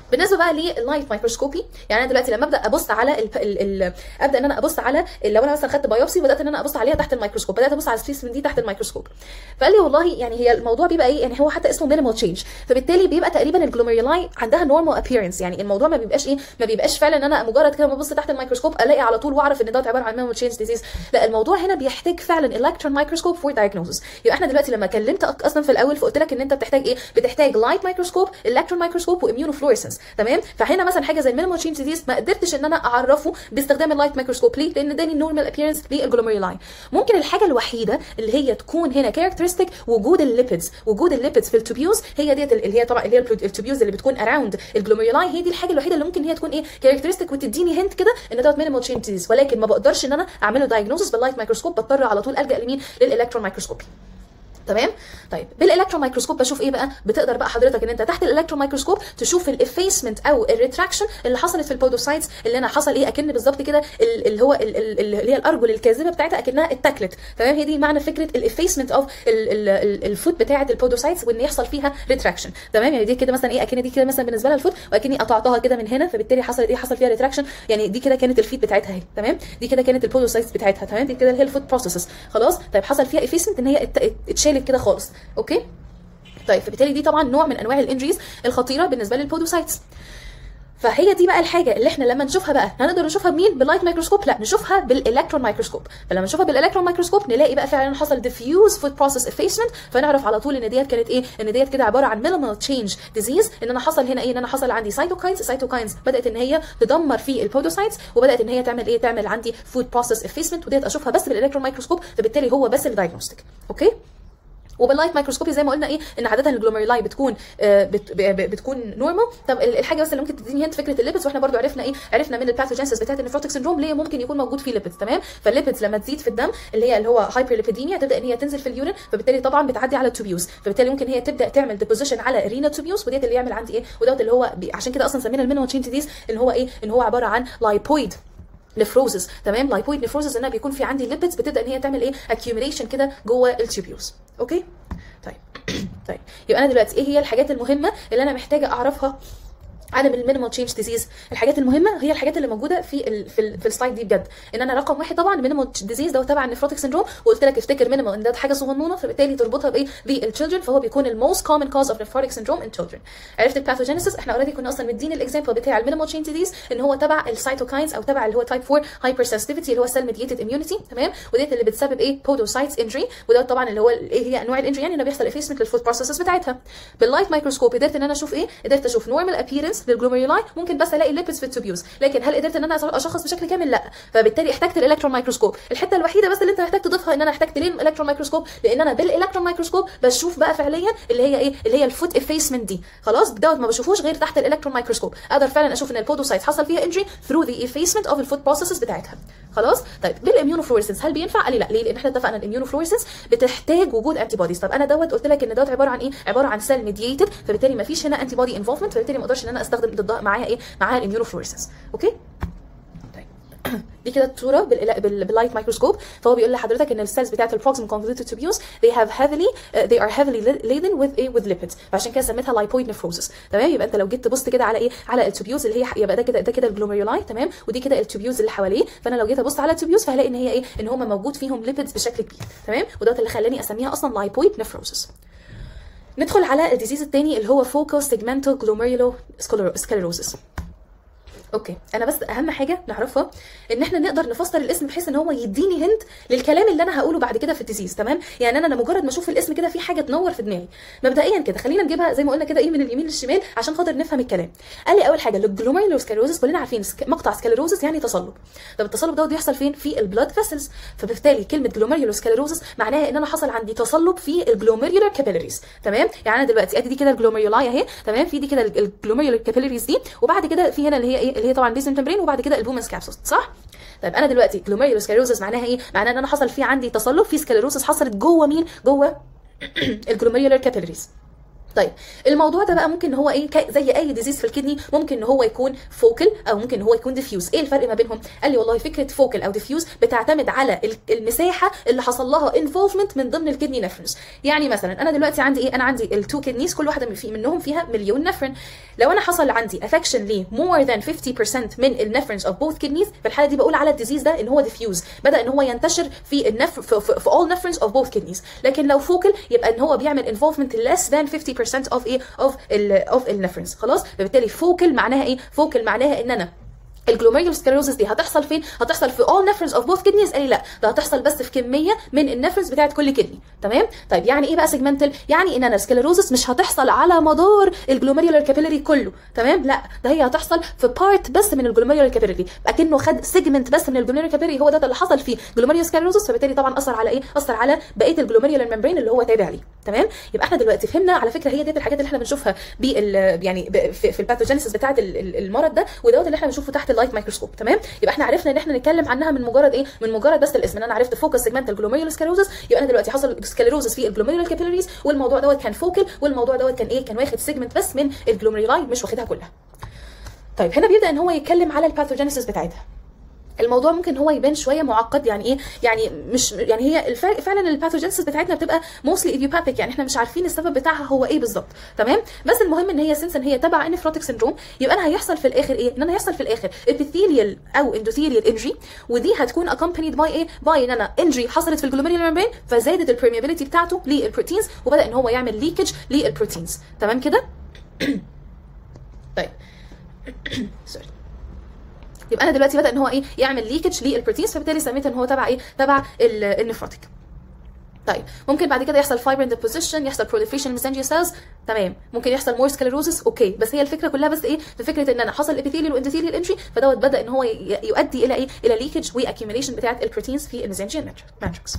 بالنسبه بقى لللايت مايكروسكوبي يعني انا دلوقتي لما ابدا ابص على ال ال ال ابدا ان انا ابص على لو انا مثلا خدت بايوبسي وبدات ان انا ابص عليها تحت الميكروسكوب بدات ابص على السبيسمن دي تحت الميكروسكوب فقال لي والله يعني هي الموضوع بيبقى ايه يعني هو حتى اسمه مينيمال تشينج فبالتالي بيبقى تقريبا الجلوميرولاي عندها نورمال ابييرنس يعني الموضوع ما بيبقاش ايه ما بيبقاش فعلا ان انا مجرد كده ببص تحت الميكروسكوب الاقي على طول واعرف ان دوت عباره عن مينيمال تشينج ديزيز لا الموضوع هنا بيحتاج فعلا الكترون مايكروسكوب فور دايجنوزس يبقى احنا دلوقتي لما كلمتك اصلا في الاول فقلت لك ان انت بتحتاج ايه بتحتاج لايت مايكروسكوب الكترون مايكروسكوب واميونوفلوريسنس تمام فهنا مثلا حاجه زي المينيمال تشينج ديزيز ما قدرتش ان انا اعرفه باستخدام اللايت مايكروسكوب ليه لان اداني النورمال ابييرنس للجلوميرولاي ممكن الحاجه الوحيده اللي هي تكون هنا كاركترستيك وجود الليبيدز وجود الليبيدز في التوبيوز هي ديت اللي هي طبعا اللي هي التوبيوز اللي بتكون اراوند الجلوميرولاي هي دي الحاجه الوحيده اللي ممكن هي تكون ايه كاركترستيك وتديني هنت كده ان دوت مينيمال تشينج ديزيز ولكن ما بقدرش ان انا اعمله دايجنوستس باللايت مايكروسكوب بضطر على طول الجا لمين للالكترون مايكروسكوبي تمام طيب بالالكترون مايكروسكوب بشوف ايه بقى بتقدر بقى حضرتك ان انت تحت الالكترون مايكروسكوب تشوف الافيسمنت او الريتراكشن اللي حصلت في البودوسايتس اللي انا حصل ايه اكن بالظبط كده اللي هو اللي هي الارجل الكاذبه بتاعتها اكنها اتاكلت تمام هي دي معنى فكره الافيسمنت اوف الفوت بتاعه البودوسايتس وان يحصل فيها ريتراكشن تمام يعني دي كده مثلا ايه اكن دي كده مثلا بالنسبه لها الفوت واكني قطعتها كده من هنا فبالتالي حصلت ايه حصل فيها ريتراكشن يعني دي كده كانت الفيت بتاعتها اهي تمام دي كده كانت البودوسايتس بتاعتها تمام دي كده اللي هي الفوت بروسيسز خلاص طيب حصل فيها افيسمنت ان هي اتشالت كده خالص اوكي طيب فبالتالي دي طبعا نوع من انواع الانجريز الخطيره بالنسبه للبودوسايتس فهي دي بقى الحاجه اللي احنا لما نشوفها بقى هنقدر نشوفها بمين باللايت مايكروسكوب لا نشوفها بالالكترون مايكروسكوب فلما نشوفها بالالكترون مايكروسكوب نلاقي بقى فعلا حصل ديفيوز فوت بروسيس افيسمنت فنعرف على طول ان ديت كانت ايه ان ديت كده عباره عن مينيمال تشينج ديزيز ان انا حصل هنا ايه ان انا حصل عندي سايتوكاينز السايتوكاينز بدات ان هي تدمر في البودوسايتس وبدات ان هي تعمل ايه تعمل عندي فوت بروسيس افيسمنت وديت اشوفها بس بالالكترون مايكروسكوب فبالتالي هو بس الدايجنوستيك اوكي وباللايت مايكروسكوبي زي ما قلنا ايه ان عاده الجلوميرولاي بتكون آه بت بتكون نورمال طب الحاجه بس اللي ممكن تديني هنت فكره الليبيدز واحنا برضو عرفنا ايه عرفنا من الباثوجينسيس بتاعت النفروتيك سندروم ليه ممكن يكون موجود فيه ليبيدز تمام فالليبيدز لما تزيد في الدم اللي هي اللي هو هايبرليبيديميا تبدا ان هي تنزل في اليورين فبالتالي طبعا بتعدي على التوبيوز فبالتالي ممكن هي تبدا تعمل ديبوزيشن على رينا توبيوز وديت اللي يعمل عندي ايه ودوت اللي هو عشان كده اصلا سمينا المينيمال تشين ديز اللي هو ايه ان هو عباره عن لايبويد نفروزس تمام لايبويد نفروزس ان انا بيكون في عندي ليبيدز بتبدا ان هي تعمل ايه اكيوميليشن كده جوه التوبيوز اوكي طيب طيب يبقى انا دلوقتي ايه هي الحاجات المهمه اللي انا محتاجه اعرفها عالم المينيمال تشينج ديزيز الحاجات المهمه هي الحاجات اللي موجوده في ال في, ال في السلايد دي بجد ان انا رقم واحد طبعا المينيمال ديزيز ده تبع النفروتيك سندروم وقلت لك افتكر مينيمال ان ده حاجه صغنونه فبالتالي تربطها بايه بالتشيلدرن فهو بيكون الموست كومن كوز اوف نفروتيك سندروم ان تشيلدرن عرفت الباثوجينيسيس احنا اوريدي كنا اصلا مدين الاكزامبل بتاع المينيمال تشينج ديزيز ان هو تبع السيتوكاينز او تبع اللي هو تايب 4 هايبر سنسيتيفيتي اللي هو سيل ميديتد اميونيتي تمام وديت اللي بتسبب ايه بودوسايتس انجري وده طبعا اللي هو ايه هي انواع الانجري يعني انه بيحصل افيسمنت للفود بروسيسز بتاعتها باللايت مايكروسكوب قدرت ان انا اشوف ايه قدرت اشوف نورمال ابييرنس للجلوميرولاي ممكن بس الاقي الليبيدز في التوبيوز لكن هل قدرت ان انا اشخص بشكل كامل لا فبالتالي احتجت الالكترون مايكروسكوب الحته الوحيده بس اللي انت محتاج تضيفها ان انا احتجت ليه الالكترون مايكروسكوب لان انا بالالكترون مايكروسكوب بشوف بقى فعليا اللي هي ايه اللي هي الفوت افيسمنت دي خلاص دوت ما بشوفوش غير تحت الالكترون مايكروسكوب اقدر فعلا اشوف ان البودوسايت حصل فيها انجري ثرو ذا افيسمنت اوف الفوت بروسيسز بتاعتها خلاص طيب بالاميونوفلوريسنس هل بينفع قال لي لا ليه لان احنا اتفقنا الاميونوفلوريسنس بتحتاج وجود انتي بوديز طب انا دوت قلت لك ان دوت عباره عن ايه عباره عن سيل ميدييتد فبالتالي ما فيش هنا انتي بودي انفولفمنت فبالتالي ما اقدرش ان انا استخدم ضدها معاها ايه معاها الاميونوفلوريسنس اوكي دي كده الصوره باللايت مايكروسكوب فهو بيقول لحضرتك ان السيلز بتاعت البروكسيمال convoluted tubules they have heavily uh, they are heavily laden with ايه with lipids فعشان كده سميتها لايبويد نفروزس تمام يبقى انت لو جيت تبص كده على ايه على التوبيوز اللي هي يبقى ده كده ده كده الجلوميرولاي تمام ودي كده التوبيوز اللي حواليه فانا لو جيت ابص على التوبيوز فهلاقي ان هي ايه ان هم موجود فيهم ليبيدز بشكل كبير تمام وده اللي خلاني اسميها اصلا لايبويد نفروزس ندخل على الديزيز الثاني اللي هو فوكال سيجمنتال جلوميرولو سكليروزس اوكي انا بس اهم حاجه نعرفها ان احنا نقدر نفسر الاسم بحيث ان هو يديني هنت للكلام اللي انا هقوله بعد كده في الديزيز تمام يعني انا مجرد ما اشوف الاسم كده في حاجه تنور في دماغي مبدئيا كده خلينا نجيبها زي ما قلنا كده ايه من اليمين للشمال عشان خاطر نفهم الكلام قال لي اول حاجه الجلوميرولوسكليروزس كلنا عارفين مقطع سكليروزس يعني تصلب طب التصلب دوت بيحصل فين في البلاد فيسلز فبالتالي كلمه جلوميرولوسكليروزس معناها ان انا حصل عندي تصلب في الجلوميرولار كابيلاريز تمام يعني انا دلوقتي ادي دي كده الجلوميرولاي اهي تمام في دي كده الجلوميرولار كابيلاريز دي وبعد كده في هنا اللي هي ايه اللي هي طبعا بيزنت ممبرين وبعد كده البومنس كابسوس صح طيب انا دلوقتي جلوميرولوسكليروزس معناها ايه معناها ان انا حصل في عندي تصلب في سكليروسس حصلت جوه مين جوه الجلوميرولار كابيلاريز طيب الموضوع ده بقى ممكن ان هو ايه ك- زي اي ديزيز في الكدني ممكن ان هو يكون فوكل او ممكن ان هو يكون ديفيوز ايه الفرق ما بينهم قال لي والله فكره فوكل او ديفيوز بتعتمد على ال- المساحه اللي حصل لها انفولفمنت من ضمن الكدني نفرنز يعني مثلا انا دلوقتي عندي ايه انا عندي التو كدنيز كل واحده من في منهم فيها مليون نفرن لو انا حصل عندي افكشن ل more than 50% من النفرنز اوف both kidneys في الحاله دي بقول على الديزيز ده ان هو ديفيوز بدا ان هو ينتشر في النفر في, في, في all nephrons of both kidneys لكن لو فوكل يبقى ان هو بيعمل involvement less than 50% of ايه of ال of النفرنز خلاص فبالتالي فوكل معناها ايه فوكل معناها ان انا الجلوميريول سكلروزس دي هتحصل فين؟ هتحصل في all nephrons of both kidneys قال لي لا ده هتحصل بس في كميه من النفرنز بتاعت كل كدني تمام؟ طيب يعني ايه بقى سيجمنتال؟ يعني ان انا السكلروزس مش هتحصل على مدار الجلوميريولار كابيلاري كله تمام؟ لا ده هي هتحصل في بارت بس من الجلوميريولار كابيلاري اكنه خد سيجمنت بس من الجلوميريولار كابيلاري هو ده اللي حصل فيه جلوميريول سكلروزس فبالتالي طبعا اثر على ايه؟ اثر على بقيه الجلوميريولار ممبرين اللي هو تابع ليه تمام؟ يبقى احنا دلوقتي فهمنا على فكره هي ديت الحاجات اللي احنا بنشوفها بال يعني ب- في, في الباثوجينيسيس بتاعت ال- ال- المرض ده ودوت اللي احنا بنشوفه تحت اللايت مايكروسكوب تمام يبقى احنا عرفنا ان احنا نتكلم عنها من مجرد ايه من مجرد بس الاسم ان انا عرفت فوكس سيجمنتال جلوميريول سكلروزس يبقى انا دلوقتي حصل سكلروزس في الجلوميريول كابيلاريز والموضوع دوت كان فوكل والموضوع دوت كان ايه كان واخد سيجمنت بس من الجلوميرولاي مش واخدها كلها طيب هنا بيبدا ان هو يتكلم على الباثوجينيسيس بتاعتها الموضوع ممكن هو يبان شويه معقد يعني ايه يعني مش يعني هي الفرق فعلا الباثوجينيسيس بتاعتنا بتبقى موستلي ايديوباثيك يعني احنا مش عارفين السبب بتاعها هو ايه بالظبط تمام بس المهم ان هي سنس ان هي تبع انفروتيك سندروم يبقى انا هيحصل في الاخر ايه ان انا هيحصل في الاخر epithelial او endothelial injury ودي هتكون accompanied by ايه باي ان انا injury حصلت في الجلوميريال ممبرين فزادت البرميابيليتي بتاعته للبروتينز وبدا ان هو يعمل ليكج للبروتينز تمام كده طيب سوري يبقى انا دلوقتي بدا ان هو ايه يعمل ليكج للبروتينز فبالتالي سميت ان هو تبع ايه تبع ال- النفروتيك طيب ممكن بعد كده يحصل فايبرين ديبوزيشن يحصل proliferation mesangial سيلز تمام ممكن يحصل مور سكلروزس اوكي بس هي الفكره كلها بس ايه في فكره ان انا حصل ابيثيليال واندوثيليال انجري فدوت بدا ان هو ي- يؤدي الى ايه الى ليكج واكيوميليشن بتاعه البروتينز في الميزانجيال ماتريكس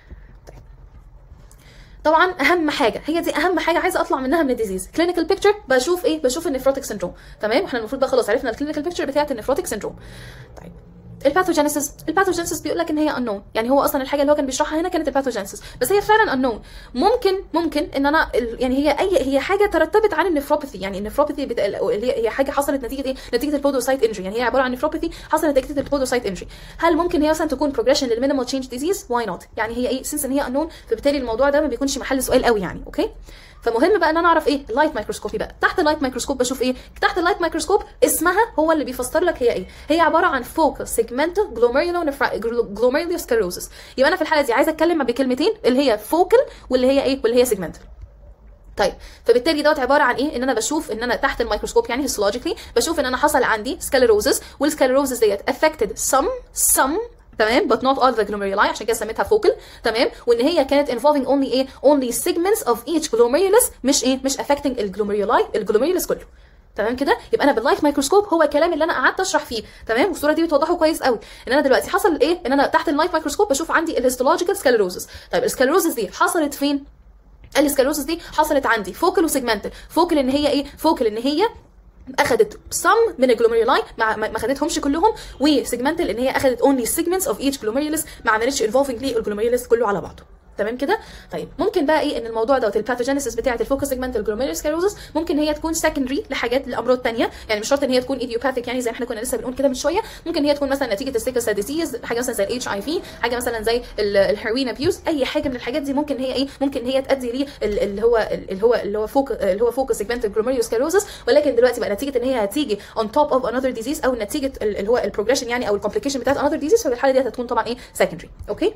طبعا اهم حاجه هي دي اهم حاجه عايزه اطلع منها من الديزيز كلينيكال بيكتشر بشوف ايه بشوف النفروتيك سندروم تمام احنا المفروض بقى خلاص عرفنا الكلينيكال بيكتشر بتاعه النفروتيك سندروم طيب الباثوجينيسيس الباثوجينيسيس بيقول لك ان هي unknown يعني هو اصلا الحاجه اللي هو كان بيشرحها هنا كانت الباثوجينيسيس بس هي فعلا unknown ممكن ممكن ان انا ال- يعني هي اي هي حاجه ترتبت عن النفروباثي يعني النفروباثي بتا... اللي هي هي حاجه حصلت نتيجه ايه نتيجه البودوسايت انجري يعني هي عباره عن نفروباثي حصلت نتيجه البودوسايت انجري هل ممكن هي مثلا تكون بروجريشن للمينيمال تشينج ديزيز واي نوت يعني هي ايه سنس ان هي unknown فبالتالي الموضوع ده ما بيكونش محل سؤال قوي يعني اوكي فمهم بقى ان انا اعرف ايه اللايت مايكروسكوبي بقى تحت اللايت مايكروسكوب بشوف ايه تحت اللايت مايكروسكوب اسمها هو اللي بيفسر لك هي ايه هي عباره عن فوكس سيجمنتال جلوميرولو سكلروزس يبقى انا في الحاله دي عايزه اتكلم بكلمتين اللي هي فوكل واللي هي ايه واللي هي سيجمنتال طيب فبالتالي دوت عباره عن ايه ان انا بشوف ان انا تحت الميكروسكوب يعني هيستولوجيكلي بشوف ان انا حصل عندي سكلروزس والسكلروزس ديت affected some some تمام but not all the glomeruli عشان كده سميتها فوكل تمام وان هي كانت involving only ايه only segments of each glomerulus مش ايه مش affecting الجلوميرولاي الجلوميرولس كله تمام كده يبقى انا باللايت مايكروسكوب هو الكلام اللي انا قعدت اشرح فيه تمام والصوره دي بتوضحه كويس قوي ان انا دلوقتي حصل ايه ان انا تحت اللايت مايكروسكوب بشوف عندي الهيستولوجيكال سكلروزس طيب السكلروزس دي حصلت فين السكلروزس دي حصلت عندي فوكل وسيجمنتال فوكل ان هي ايه فوكل ان هي اخذت some من الجلوميرولاي ما ما خدتهمش كلهم وسيجمنتال ان هي اخذت only segments of each glomerulus ما عملتش involving للجلوميرولس كله على بعضه تمام كده طيب ممكن بقى ايه ان الموضوع دوت الباثوجينيسيس بتاعه الفوكس سيجمنتال جلوميرولس سكلروزس ممكن هي تكون سكندري لحاجات لامراض ثانيه يعني مش شرط ان هي تكون ايديوباثيك يعني زي ما احنا كنا لسه بنقول كده من شويه ممكن هي تكون مثلا نتيجه السيكل سيل ديزيز حاجه مثلا زي الاتش اي في حاجه مثلا زي الهيروين ابيوز اي حاجه من الحاجات دي ممكن هي ايه ممكن هي تؤدي ليه اللي هو اللي هو اللي هو فوك اللي هو فوكس سيجمنتال جلوميرولس سكلروزس ولكن دلوقتي بقى نتيجه ان هي هتيجي on top of another disease او نتيجه اللي هو البروجريشن يعني او الكومبليكيشن بتاعت another disease ففي الحاله دي هتكون طبعا ايه secondary اوكي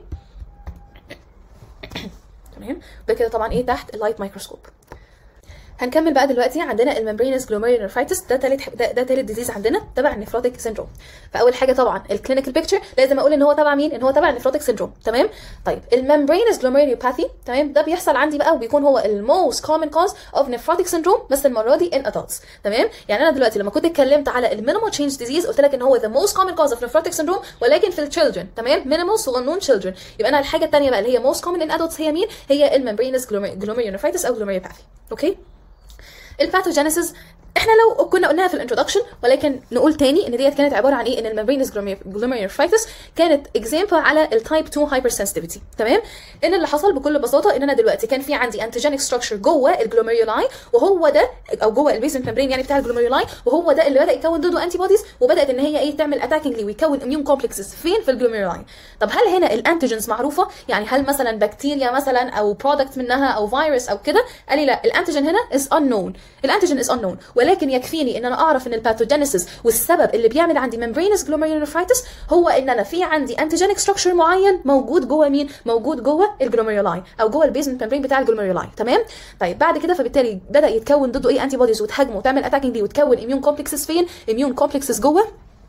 تمام ده كده طبعا ايه تحت اللايت مايكروسكوب هنكمل بقى دلوقتي عندنا الممبرينس جلوميرولار نيفرايتس ده تالت ده, ده تالت ديزيز عندنا تبع النفروتيك سيندروم فاول حاجه طبعا الكلينيكال بيكتشر لازم اقول ان هو تبع مين ان هو تبع النفروتيك سيندروم تمام طيب الممبرينس جلوميرولوباثي تمام ده بيحصل عندي بقى وبيكون هو الموست كومن كوز اوف نفروتيك سيندروم بس المره دي ان ادلتس تمام يعني انا دلوقتي لما كنت اتكلمت على المينيمال تشينج ديزيز قلت لك ان هو ذا موست كومن كوز اوف نفروتيك سيندروم ولكن في التشيلدرن تمام مينيمال صغنون تشيلدرن يبقى انا الحاجه الثانيه بقى اللي هي موست كومن ان ادلتس هي مين هي الممبرينس جلوميرولوباثي او جلوميرولوباثي اوكي الباثوجينيسيس احنا لو كنا قلناها في الانترودكشن ولكن نقول تاني ان ديت كانت عباره عن ايه ان الممبرينس جلوميرولوفرايتس كانت اكزامبل على التايب 2 هايبر سنسيتيفيتي تمام ان اللي حصل بكل بساطه ان انا دلوقتي كان في عندي انتيجينيك ستراكشر جوه الجلوميرولاي وهو ده او جوه البيزمنت ممبرين يعني بتاع الجلوميرولاي وهو ده اللي بدا يكون ضده انتي بوديز وبدات ان هي ايه تعمل اتاكينج ليه ويكون اميون كومبلكسز فين في الجلوميرولاي طب هل هنا الانتيجنز معروفه يعني هل مثلا بكتيريا مثلا او برودكت منها او فيروس او كده قال لي لا الانتيجين هنا از unknown الانتيجين از unknown ولكن يكفيني ان انا اعرف ان الباثوجينيسيس والسبب اللي بيعمل عندي ممبرينس جلوميرولوفرايتس هو ان انا في عندي انتيجينيك ستراكشر معين موجود جوه مين موجود جوه الجلوميرولاي او جوه البيزمنت ممبرين بتاع الجلوميرولاي تمام طيب بعد كده فبالتالي بدا يتكون ضده ايه انتي بوديز وتهاجمه وتعمل اتاكينج دي وتكون اميون كومبلكسز فين اميون كومبلكسز جوه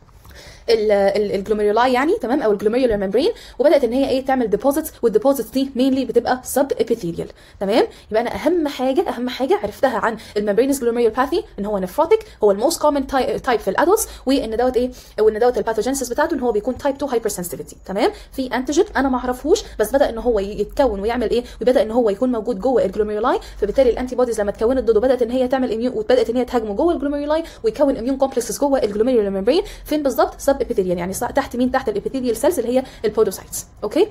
الجلوميرولاي يعني تمام او الجلوميرولار ممبرين وبدات ان هي ايه تعمل ديبوزيتس والديبوزيتس دي مينلي بتبقى سب ابيثيليال تمام يبقى انا اهم حاجه اهم حاجه عرفتها عن الممبرينس جلوميرولوباثي ان هو نفروتيك هو الموست كومن تايب في الادلتس وان دوت ايه وان دوت الباثوجينيسيس بتاعته ان هو بيكون تايب 2 هايبر سنسيتيفيتي تمام في انتيجين انا ما اعرفهوش بس بدا ان هو يتكون ويعمل ايه وبدا ان هو يكون موجود جوه الجلوميرولاي فبالتالي الانتي بوديز لما اتكونت ضده بدات ان هي تعمل اميون وبدات ان هي تهاجمه جوه الجلوميرولاي ويكون اميون كومبلكسز جوه الجلوميرولار ممبرين فين بالظبط سب ابيثيليال يعني تحت مين تحت الابيثيليال سيلز اللي هي البودوسايتس اوكي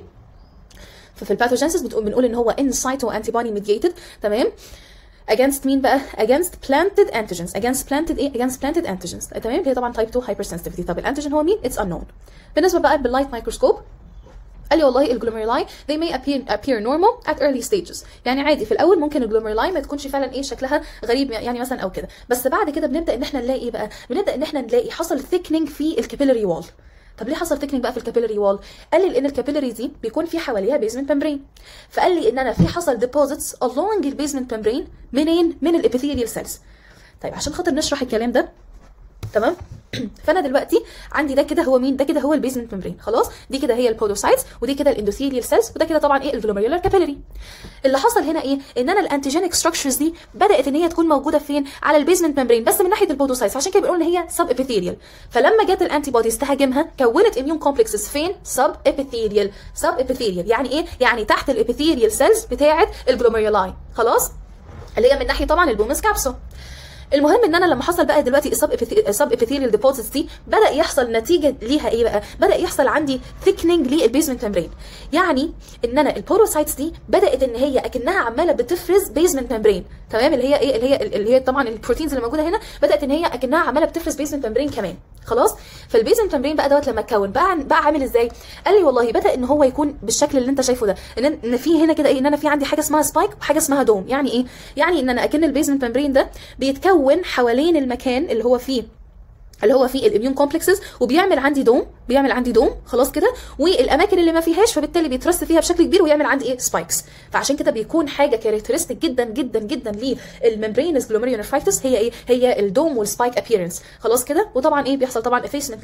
ففي الباثوجينيسيس بنقول ان هو ان سايتو انتي بودي ميديتد تمام against مين بقى against planted antigens against planted ايه against planted antigens تمام هي طبعا type 2 hypersensitivity طب الانتيجين هو مين it's unknown بالنسبه بقى باللايت مايكروسكوب قال لي والله الجلوميرولاي they may appear appear normal at early stages يعني عادي في الاول ممكن الجلوميرولاي ما تكونش فعلا ايه شكلها غريب يعني مثلا او كده بس بعد كده بنبدا ان احنا نلاقي ايه بقى بنبدا ان احنا نلاقي حصل thickening في الكابيلاري وول طب ليه حصل ثيكنينج بقى في الكابيلاري وول قال لي لان الكابيلاري دي بيكون في حواليها بيزمنت ممبرين فقال لي ان انا في حصل ديبوزيتس along البيزمنت ممبرين منين من الابيثيليال سيلز طيب عشان خاطر نشرح الكلام ده تمام فانا دلوقتي عندي ده كده هو مين ده كده هو البيزمنت ممبرين خلاص دي كده هي البودوسايتس ودي كده الاندوثيليال سيلز وده كده طبعا ايه الجلوميرولار كابيلاري اللي حصل هنا ايه ان انا الانتيجينيك ستراكشرز دي بدات ان هي تكون موجوده فين على البيزمنت ممبرين بس من ناحيه البودوسايتس عشان كده بنقول ان هي سب ابيثيليال فلما جت الانتي بوديز تهاجمها كونت اميون كومبلكسز فين سب ابيثيليال سب ابيثيليال يعني ايه يعني تحت الابيثيليال سيلز بتاعه الجلوميرولاي خلاص اللي هي من ناحيه طبعا البومس كابسول المهم ان انا لما حصل بقى دلوقتي السب ابيثيليال ديبوزيتس دي بدا يحصل نتيجه ليها ايه بقى بدا يحصل عندي ثيكنينج للبيزمنت ممبرين يعني ان انا البوروسايتس دي بدات ان هي اكنها عماله بتفرز بيزمنت ممبرين تمام اللي هي ايه اللي هي اللي هي طبعا البروتينز اللي موجوده هنا بدات ان هي اكنها عماله بتفرز بيزمنت ممبرين كمان خلاص فالبيزمنت ممبرين بقى دوت لما اتكون بقى بقى عامل ازاي قال لي والله بدا ان هو يكون بالشكل اللي انت شايفه ده ان ان في هنا كده ايه ان انا في عندي حاجه اسمها سبايك وحاجه اسمها دوم يعني ايه يعني ان انا اكن البيزمنت ممبرين ده بيتكون حوالين المكان اللي هو فيه اللي هو فيه الاميون كومبلكسز وبيعمل عندي دوم بيعمل عندي دوم خلاص كده والاماكن اللي ما فيهاش فبالتالي بيترص فيها بشكل كبير ويعمل عندي ايه سبايكس فعشان كده بيكون حاجه كاركترستيك جدا جدا جدا للممبرينس جلوميريونيفرايتس هي ايه هي الدوم والسبايك ابييرنس خلاص كده وطبعا ايه بيحصل طبعا افيسمنت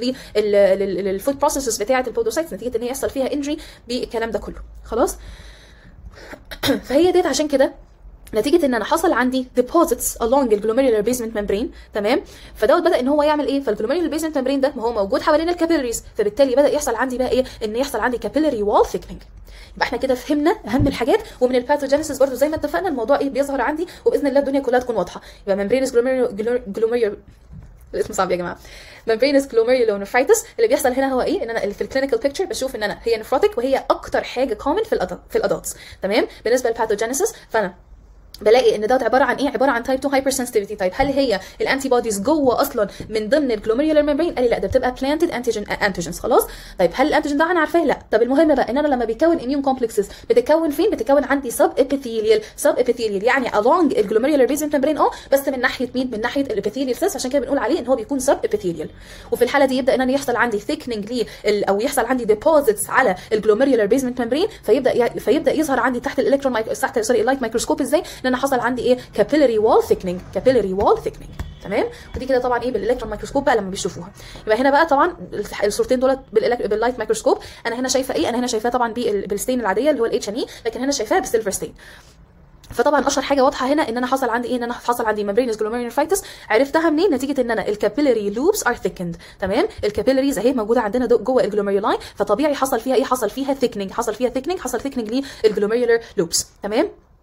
للفود بروسيسز بتاعه البودوسايتس نتيجه ان هي يحصل فيها انجري بالكلام ده كله خلاص فهي ديت عشان كده نتيجه ان انا حصل عندي deposits along الجلوميرولار basement membrane تمام فدوت بدا ان هو يعمل ايه فالجلوميرولار basement membrane ده ما هو موجود حوالين الكابيلاريز فبالتالي بدا يحصل عندي بقى ايه ان يحصل عندي capillary wall thickening يبقى احنا كده فهمنا اهم الحاجات ومن الباثوجينيسيس برضو زي ما اتفقنا الموضوع ايه بيظهر عندي وباذن الله الدنيا كلها تكون واضحه يبقى ممبرينس جلوميرولار الاسم صعب يا جماعه ممبرينس glomerulonephritiس اللي بيحصل هنا هو ايه ان انا في الكلينيكال بيكتشر بشوف ان انا هي نفروتيك وهي اكتر حاجه كومن في الادلت في الادلتس تمام بالنسبه للباثوجينيسيس فانا بلاقي ان دوت عباره عن ايه عباره عن تايب 2 هايبر سنسيتيفيتي طيب هل هي الانتي بوديز جوه اصلا من ضمن الجلوميرولار ممبرين قال لي لا ده بتبقى بلانتد انتيجين انتيجنز خلاص طيب هل الانتيجين ده انا عارفاه لا طب المهم بقى ان انا لما بيكون اميون كومبلكسز بتتكون فين بتتكون عندي سب ابيثيليال سب ابيثيليال يعني along الجلوميرولار بيزمنت ممبرين اه بس من ناحيه مين من ناحيه الابيثيليال سيلز عشان كده بنقول عليه ان هو بيكون سب ابيثيليال وفي الحاله دي يبدا ان انا يحصل عندي ثيكنينج ليه او يحصل عندي ديبوزيتس على الجلوميرولار بيزمنت ممبرين فيبدا فيبدا يظهر عندي تحت الالكترون مايك... تحت سوري اللايت مايكروسكوب ازاي ان انا حصل عندي ايه capillary wall thickening capillary wall thickening تمام ودي كده طبعا ايه بالالكترون مايكروسكوب بقى لما بيشوفوها يبقى هنا بقى طبعا الصورتين دولت باللايت مايكروسكوب انا هنا شايفه ايه انا هنا شايفاه طبعا بالستين العاديه اللي هو الاتش ان اي لكن هنا شايفاها بالسيلفر ستين فطبعا اشهر حاجه واضحه هنا ان انا حصل عندي ايه ان انا حصل عندي ممبرينس جلوميرولونيفرايتس عرفتها منين نتيجه ان انا الكابيلاري لوبس ار ثيكند تمام الكابيلاريز اهي موجوده عندنا جوه الجلوميرولاي فطبيعي حصل فيها ايه حصل فيها ثيكنينج حصل فيها ثيكنينج حصل ثيكنينج للجلوميرولار لوبس تمام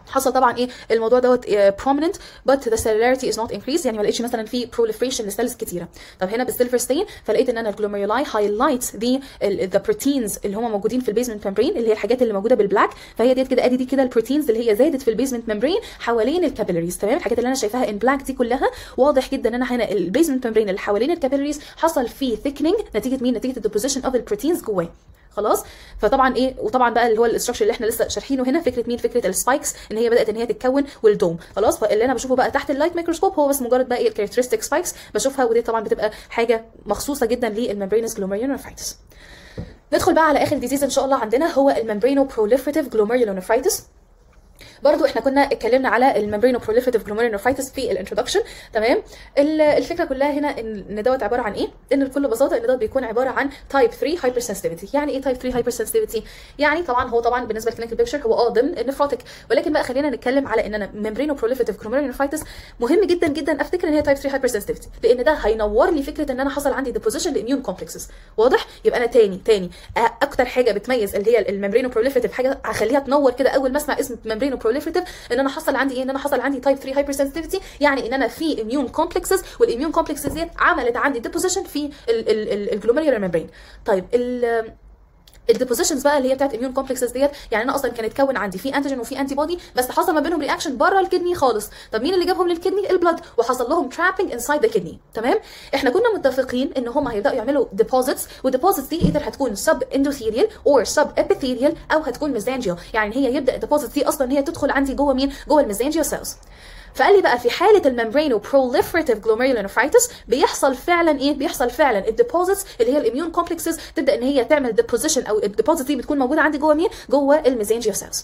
حصل طبعا ايه الموضوع دوت إيه prominent but the cellularity is not increased يعني ما لقيتش مثلا في proliferation لسيلز كتيره طب هنا بالسيلفر ستين فلقيت ان انا الجلوميرولاي highlights the the proteins اللي هم موجودين في البيزمنت ممبرين اللي هي الحاجات اللي موجوده بالبلاك فهي ديت كده ادي دي كده البروتينز اللي هي زادت في البيزمنت ممبرين حوالين الكابيلاريز تمام الحاجات اللي انا شايفاها ان بلاك دي كلها واضح جدا ان انا هنا البيزمنت ممبرين اللي حوالين الكابيلاريز حصل فيه thickening نتيجه مين نتيجه الديبوزيشن اوف البروتينز جواه خلاص فطبعا ايه وطبعا بقى اللي هو الاستراكشر اللي احنا لسه شارحينه هنا فكره مين فكره السبايكس ان هي بدات ان هي تتكون والدوم خلاص فاللي انا بشوفه بقى تحت اللايت ميكروسكوب هو بس مجرد بقى ايه الكاركترستيك سبايكس بشوفها ودي طبعا بتبقى حاجه مخصوصه جدا للممبرينس جلوميرولونفرايتس ندخل بقى على اخر ديزيز ان شاء الله عندنا هو الممبرينو بروليفريتيف جلوميرولونفرايتس برضو احنا كنا اتكلمنا على الممبرينو بروليفريتيف جلوميرولونفرايتس في الانترودكشن تمام الفكره كلها هنا ان دوت عباره عن ايه ان بكل بساطه ان دوت بيكون عباره عن تايب 3 هايبر سنسيتيفيتي يعني ايه تايب 3 هايبر سنسيتيفيتي يعني طبعا هو طبعا بالنسبه للكلينيكال بيكتشر هو اه ضمن النفروتيك ولكن بقى خلينا نتكلم على ان انا ممبرينو بروليفريتيف جلوميرولونفرايتس مهم جدا جدا افتكر ان هي تايب 3 هايبر سنسيتيفيتي لان ده هينور لي فكره ان انا حصل عندي ديبوزيشن لاميون كومبلكسز واضح يبقى انا تاني تاني اكتر حاجه بتميز اللي هي الممبرينو بروليفريتيف حاجه هخليها تنور كده اول ما اسمع اسم ممبرينو بروليفريتيف ان انا حصل عندي ايه ان انا حصل عندي تايب 3 هايبر سنسيتيفيتي يعني ان انا في اميون كومبلكسز والاميون كومبلكسز ديت عملت عندي ديبوزيشن في الجلوميريولار ممبرين طيب ال الديبوزيشنز بقى اللي هي بتاعت اميون كومبلكسز ديت يعني انا اصلا كان اتكون عندي في انتيجين وفي انتي بودي بس حصل ما بينهم رياكشن بره الكدني خالص طب مين اللي جابهم للكدني البلد وحصل لهم ترابنج انسايد ذا كدني تمام احنا كنا متفقين ان هم هيبداوا يعملوا ديبوزيتس والديبوزيتس دي ايذر هتكون سب اندوثيريال اور سب ابيثيريال او هتكون ميزانجيال يعني هي يبدا الديبوزيتس دي اصلا هي تدخل عندي جوه مين جوه الميزانجيال سيلز فقال لي بقى في حاله الممبرينو بروليفريتيف جلوميرولونفرايتس بيحصل فعلا ايه بيحصل فعلا الديبوزيتس اللي هي الاميون كومبلكسز تبدا ان هي تعمل ديبوزيشن او الديبوزيت دي بتكون موجوده عندي جوه مين جوه الميزانجيال سيلز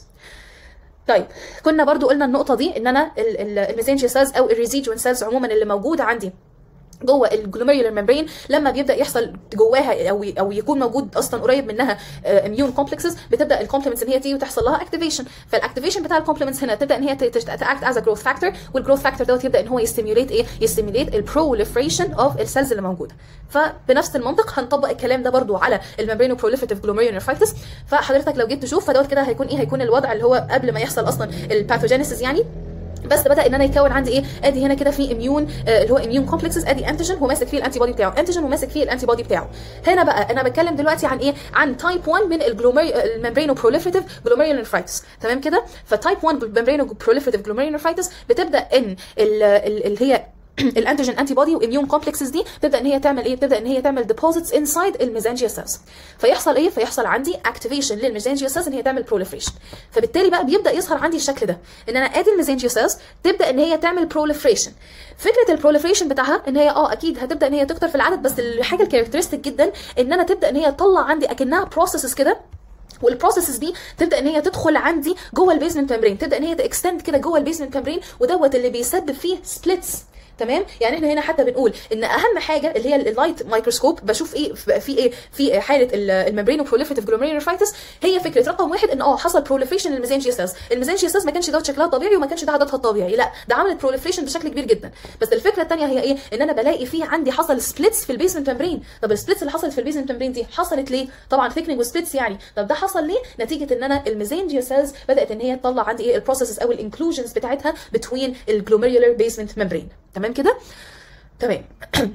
طيب كنا برضو قلنا النقطه دي ان انا الميزانجيال سيلز او الريزيدوين سيلز عموما اللي موجوده عندي جوه الجلوميرولار ممبرين لما بيبدا يحصل جواها او او يكون موجود اصلا قريب منها اميون كومبلكسز بتبدا الكومبلمنتس ان هي تيجي وتحصل لها اكتيفيشن فالاكتيفيشن بتاع الكومبلمنتس هنا تبدا ان هي تاكت از جروث فاكتور والجروث فاكتور دوت يبدا ان هو يستيميوليت ايه يستيميوليت البروليفريشن اوف السيلز اللي موجوده فبنفس المنطق هنطبق الكلام ده برضو على الممبرينو بروليفريتيف جلوميرولونفرايتس فحضرتك لو جيت تشوف فدوت كده هيكون ايه هيكون الوضع اللي هو قبل ما يحصل اصلا الباثوجينيسيس يعني بس بدا ان انا يكون عندي ايه ادي هنا كده في اميون آه اللي هو اميون كومبلكسز ادي انتيجين وماسك فيه الانتي بودي بتاعه انتيجين وماسك فيه الانتي بودي بتاعه هنا بقى انا بتكلم دلوقتي عن ايه عن تايب 1 من الجلومير الممبرينو بروليفريتيف جلوميرولونفرايتس تمام كده فتايب 1 ممبرينو بروليفريتيف جلوميرولونفرايتس بتبدا ان اللي هي الانتيجين انتي بودي واميون كومبلكسز دي تبدا ان هي تعمل ايه تبدا ان هي تعمل ديبوزيتس انسايد الميزانجيا سيلز فيحصل ايه فيحصل عندي اكتيفيشن للميزانجيا سيلز ان هي تعمل بروليفريشن فبالتالي بقى بيبدا يظهر عندي الشكل ده ان انا ادي الميزانجيا سيلز تبدا ان هي تعمل بروليفريشن فكره البروليفريشن بتاعها ان هي اه اكيد هتبدا ان هي تكتر في العدد بس الحاجه الكاركترستيك جدا ان انا تبدا ان هي تطلع عندي اكنها بروسيسز كده والبروسيسز دي تبدا ان هي تدخل عندي جوه البيزمنت ممبرين تبدا ان هي تكستند كده جوه البيزمنت ممبرين ودوت اللي بيسبب فيه سبليتس تمام يعني احنا هنا حتى بنقول ان اهم حاجه اللي هي اللايت مايكروسكوب بشوف ايه في ايه في حاله الممبرينو بروليفريتيف جلوميرولونفرايتس هي فكره رقم واحد ان اه حصل بروليفريشن للميزانجيا سيلز الميزانجيا سيلز ما كانش دوت شكلها طبيعي وما كانش ده عددها الطبيعي لا ده عملت بروليفريشن بشكل كبير جدا بس الفكره الثانيه هي ايه ان انا بلاقي فيه عندي حصل سبليتس في البيزمنت ممبرين طب السبليتس اللي حصلت في البيزمنت ممبرين دي حصلت ليه طبعا ثيكنينج وسبليتس يعني طب ده حصل ليه نتيجه ان انا الميزانجيا سيلز بدات ان هي تطلع عندي ايه البروسيسز او الانكلوجنز بتاعتها بتوين الجلوميرولار بيزمنت ممبرين تمام كده تمام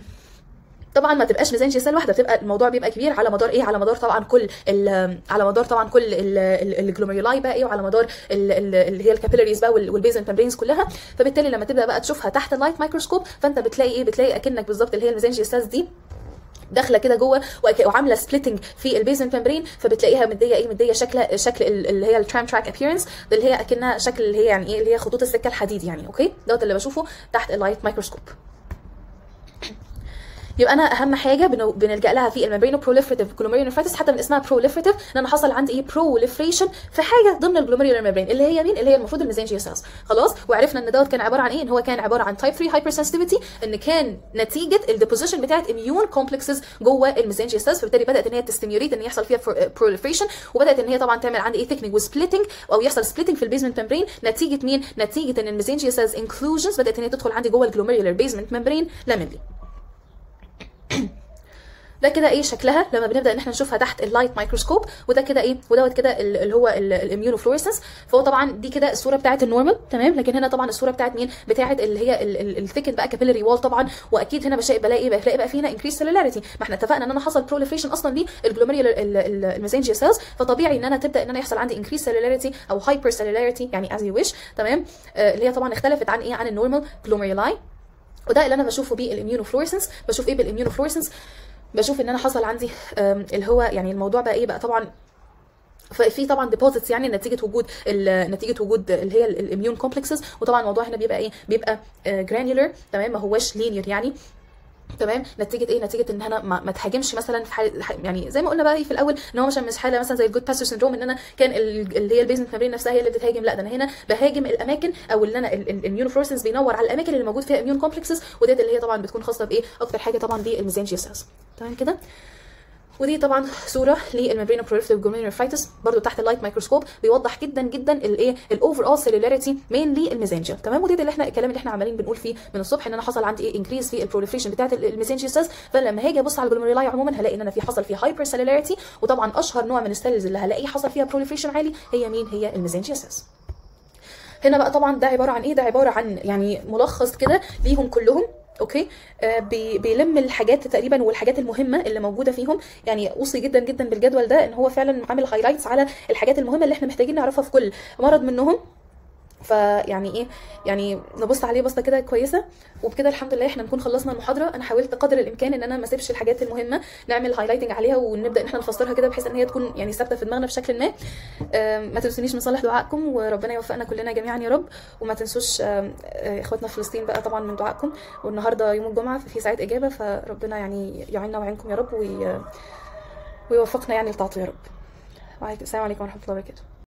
طبعا ما تبقاش ميزانجيا سيل واحده بتبقى الموضوع بيبقى كبير على مدار ايه على مدار طبعا كل على مدار طبعا كل الجلوميرولاي بقى ايه وعلى مدار اللي هي الكابيلاريز بقى والبيزن ممبرينز كلها فبالتالي لما تبدا بقى تشوفها تحت اللايت مايكروسكوب فانت بتلاقي ايه بتلاقي اكنك بالظبط اللي هي الميزانجيا سيلز دي داخله كده جوه وعامله سبليتنج في البيزمنت ممبرين فبتلاقيها مديه ايه مديه شكل شكل اللي هي الترام تراك ابييرنس اللي هي اكنها شكل اللي هي يعني ايه اللي هي خطوط السكه الحديد يعني اوكي دوت اللي بشوفه تحت اللايت مايكروسكوب يبقى انا اهم حاجه بنلجا لها في الممبرينو بروليفريتيف جلوميرولونفرايتس حتى من اسمها بروليفريتيف ان انا حصل عندي ايه بروليفريشن في حاجه ضمن الجلوميرولار ممبرين اللي هي مين اللي هي المفروض الميزانجيا سيلز خلاص وعرفنا ان دوت كان عباره عن ايه ان هو كان عباره عن تايب 3 هايبر سنسيتيفيتي ان كان نتيجه الديبوزيشن بتاعت اميون كومبلكسز جوه الميزانجيا سيلز فبالتالي بدات ان هي تستيميوليت ان يحصل فيها بروليفريشن وبدات ان هي طبعا تعمل عندي ايه ثيكنينج وسبليتنج او يحصل سبليتنج في البيزمنت ممبرين نتيجه مين نتيجه ان الميزانجيا سيلز انكلوجنز بدات ان هي تدخل عندي جوه الجلوميرولار بيزمنت ممبرين لامينلي ده كده ايه شكلها لما بنبدا ان احنا نشوفها تحت اللايت مايكروسكوب وده كده ايه ودوت كده ال- اللي هو الاميونوفلوريسنس فهو طبعا دي كده الصوره بتاعت النورمال تمام لكن هنا طبعا الصوره بتاعت مين بتاعت اللي هي الثيكن بقى كابيلاري وول طبعا واكيد هنا بشيء بلاقي بقى بلاقي بقى في هنا انكريس سيلولاريتي ما احنا اتفقنا ان انا حصل بروليفريشن اصلا للجلوميريال الميزنجيا سيلز فطبيعي ان انا تبدا ان انا يحصل عندي انكريس سيلولاريتي او هايبر سيلولاريتي يعني از يو ويش تمام آه، اللي هي طبعا اختلفت عن ايه عن النورمال جلوميرولاي وده اللي انا بشوفه بيه الاميونوفلوريسنس بشوف ايه بالاميونوفلوريسنس بشوف ان انا حصل عندي آم، اللي هو يعني الموضوع بقى ايه بقى طبعا ففي طبعا ديبوزيتس يعني نتيجه وجود ال- نتيجه وجود اللي هي الاميون كومبلكسز وطبعا الموضوع هنا بيبقى ايه بيبقى جرانيولر تمام ما هوش لينير يعني تمام نتيجه ايه نتيجه ان انا ما, ما تهاجمش مثلا في حال يعني زي ما قلنا بقى إيه في الاول ان هو مثلا مش حاله مثلا زي الجود باسر سندروم ان انا كان ال- اللي هي البيزنت ممبرين نفسها هي اللي بتهاجم لا ده انا هنا بهاجم الاماكن او اللي انا الاميونوفلورسنس بينور على الاماكن اللي موجود فيها اميون كومبلكسز وديت اللي هي طبعا بتكون خاصه بايه اكتر حاجه طبعا بالميزانجيا سيلز تمام كده ودي طبعا صوره للممبرين بروليفتيف جلوميرولوفايتس برضو تحت اللايت مايكروسكوب بيوضح جدا جدا الايه الاوفر اول سيلولاريتي مينلي الميزنجر تمام ودي اللي احنا الكلام اللي احنا عمالين بنقول فيه من الصبح ان انا حصل عندي ايه انكريز في البروليفريشن بتاعت الميزنجر سيلز فلما هاجي ابص على الجلوميرولاي عموما هلاقي ان انا في حصل فيه هايبر سيلولاريتي وطبعا اشهر نوع من السيلز اللي هلاقيه حصل فيها بروليفريشن عالي هي مين هي الميزنجر سيلز هنا بقى طبعا ده عباره عن ايه ده عباره عن يعني ملخص كده ليهم كلهم اوكي آه بي بيلم الحاجات تقريبا والحاجات المهمه اللي موجوده فيهم يعني اوصي جدا جدا بالجدول ده ان هو فعلا عامل هايلايتس على الحاجات المهمه اللي احنا محتاجين نعرفها في كل مرض منهم فيعني ايه يعني نبص عليه بصه كده كويسه وبكده الحمد لله احنا نكون خلصنا المحاضره انا حاولت قدر الامكان ان انا ما اسيبش الحاجات المهمه نعمل هايلايتنج عليها ونبدا ان احنا نفسرها كده بحيث ان هي تكون يعني ثابته في دماغنا بشكل ما آم، ما تنسونيش من صالح دعائكم وربنا يوفقنا كلنا جميعا يا رب وما تنسوش آم، آه، اخواتنا في فلسطين بقى طبعا من دعائكم والنهارده يوم الجمعه ففي ساعه اجابه فربنا يعني يعيننا ويعينكم يا رب وي... ويوفقنا يعني لطاعته يا رب وعليكم السلام عليكم ورحمه الله وبركاته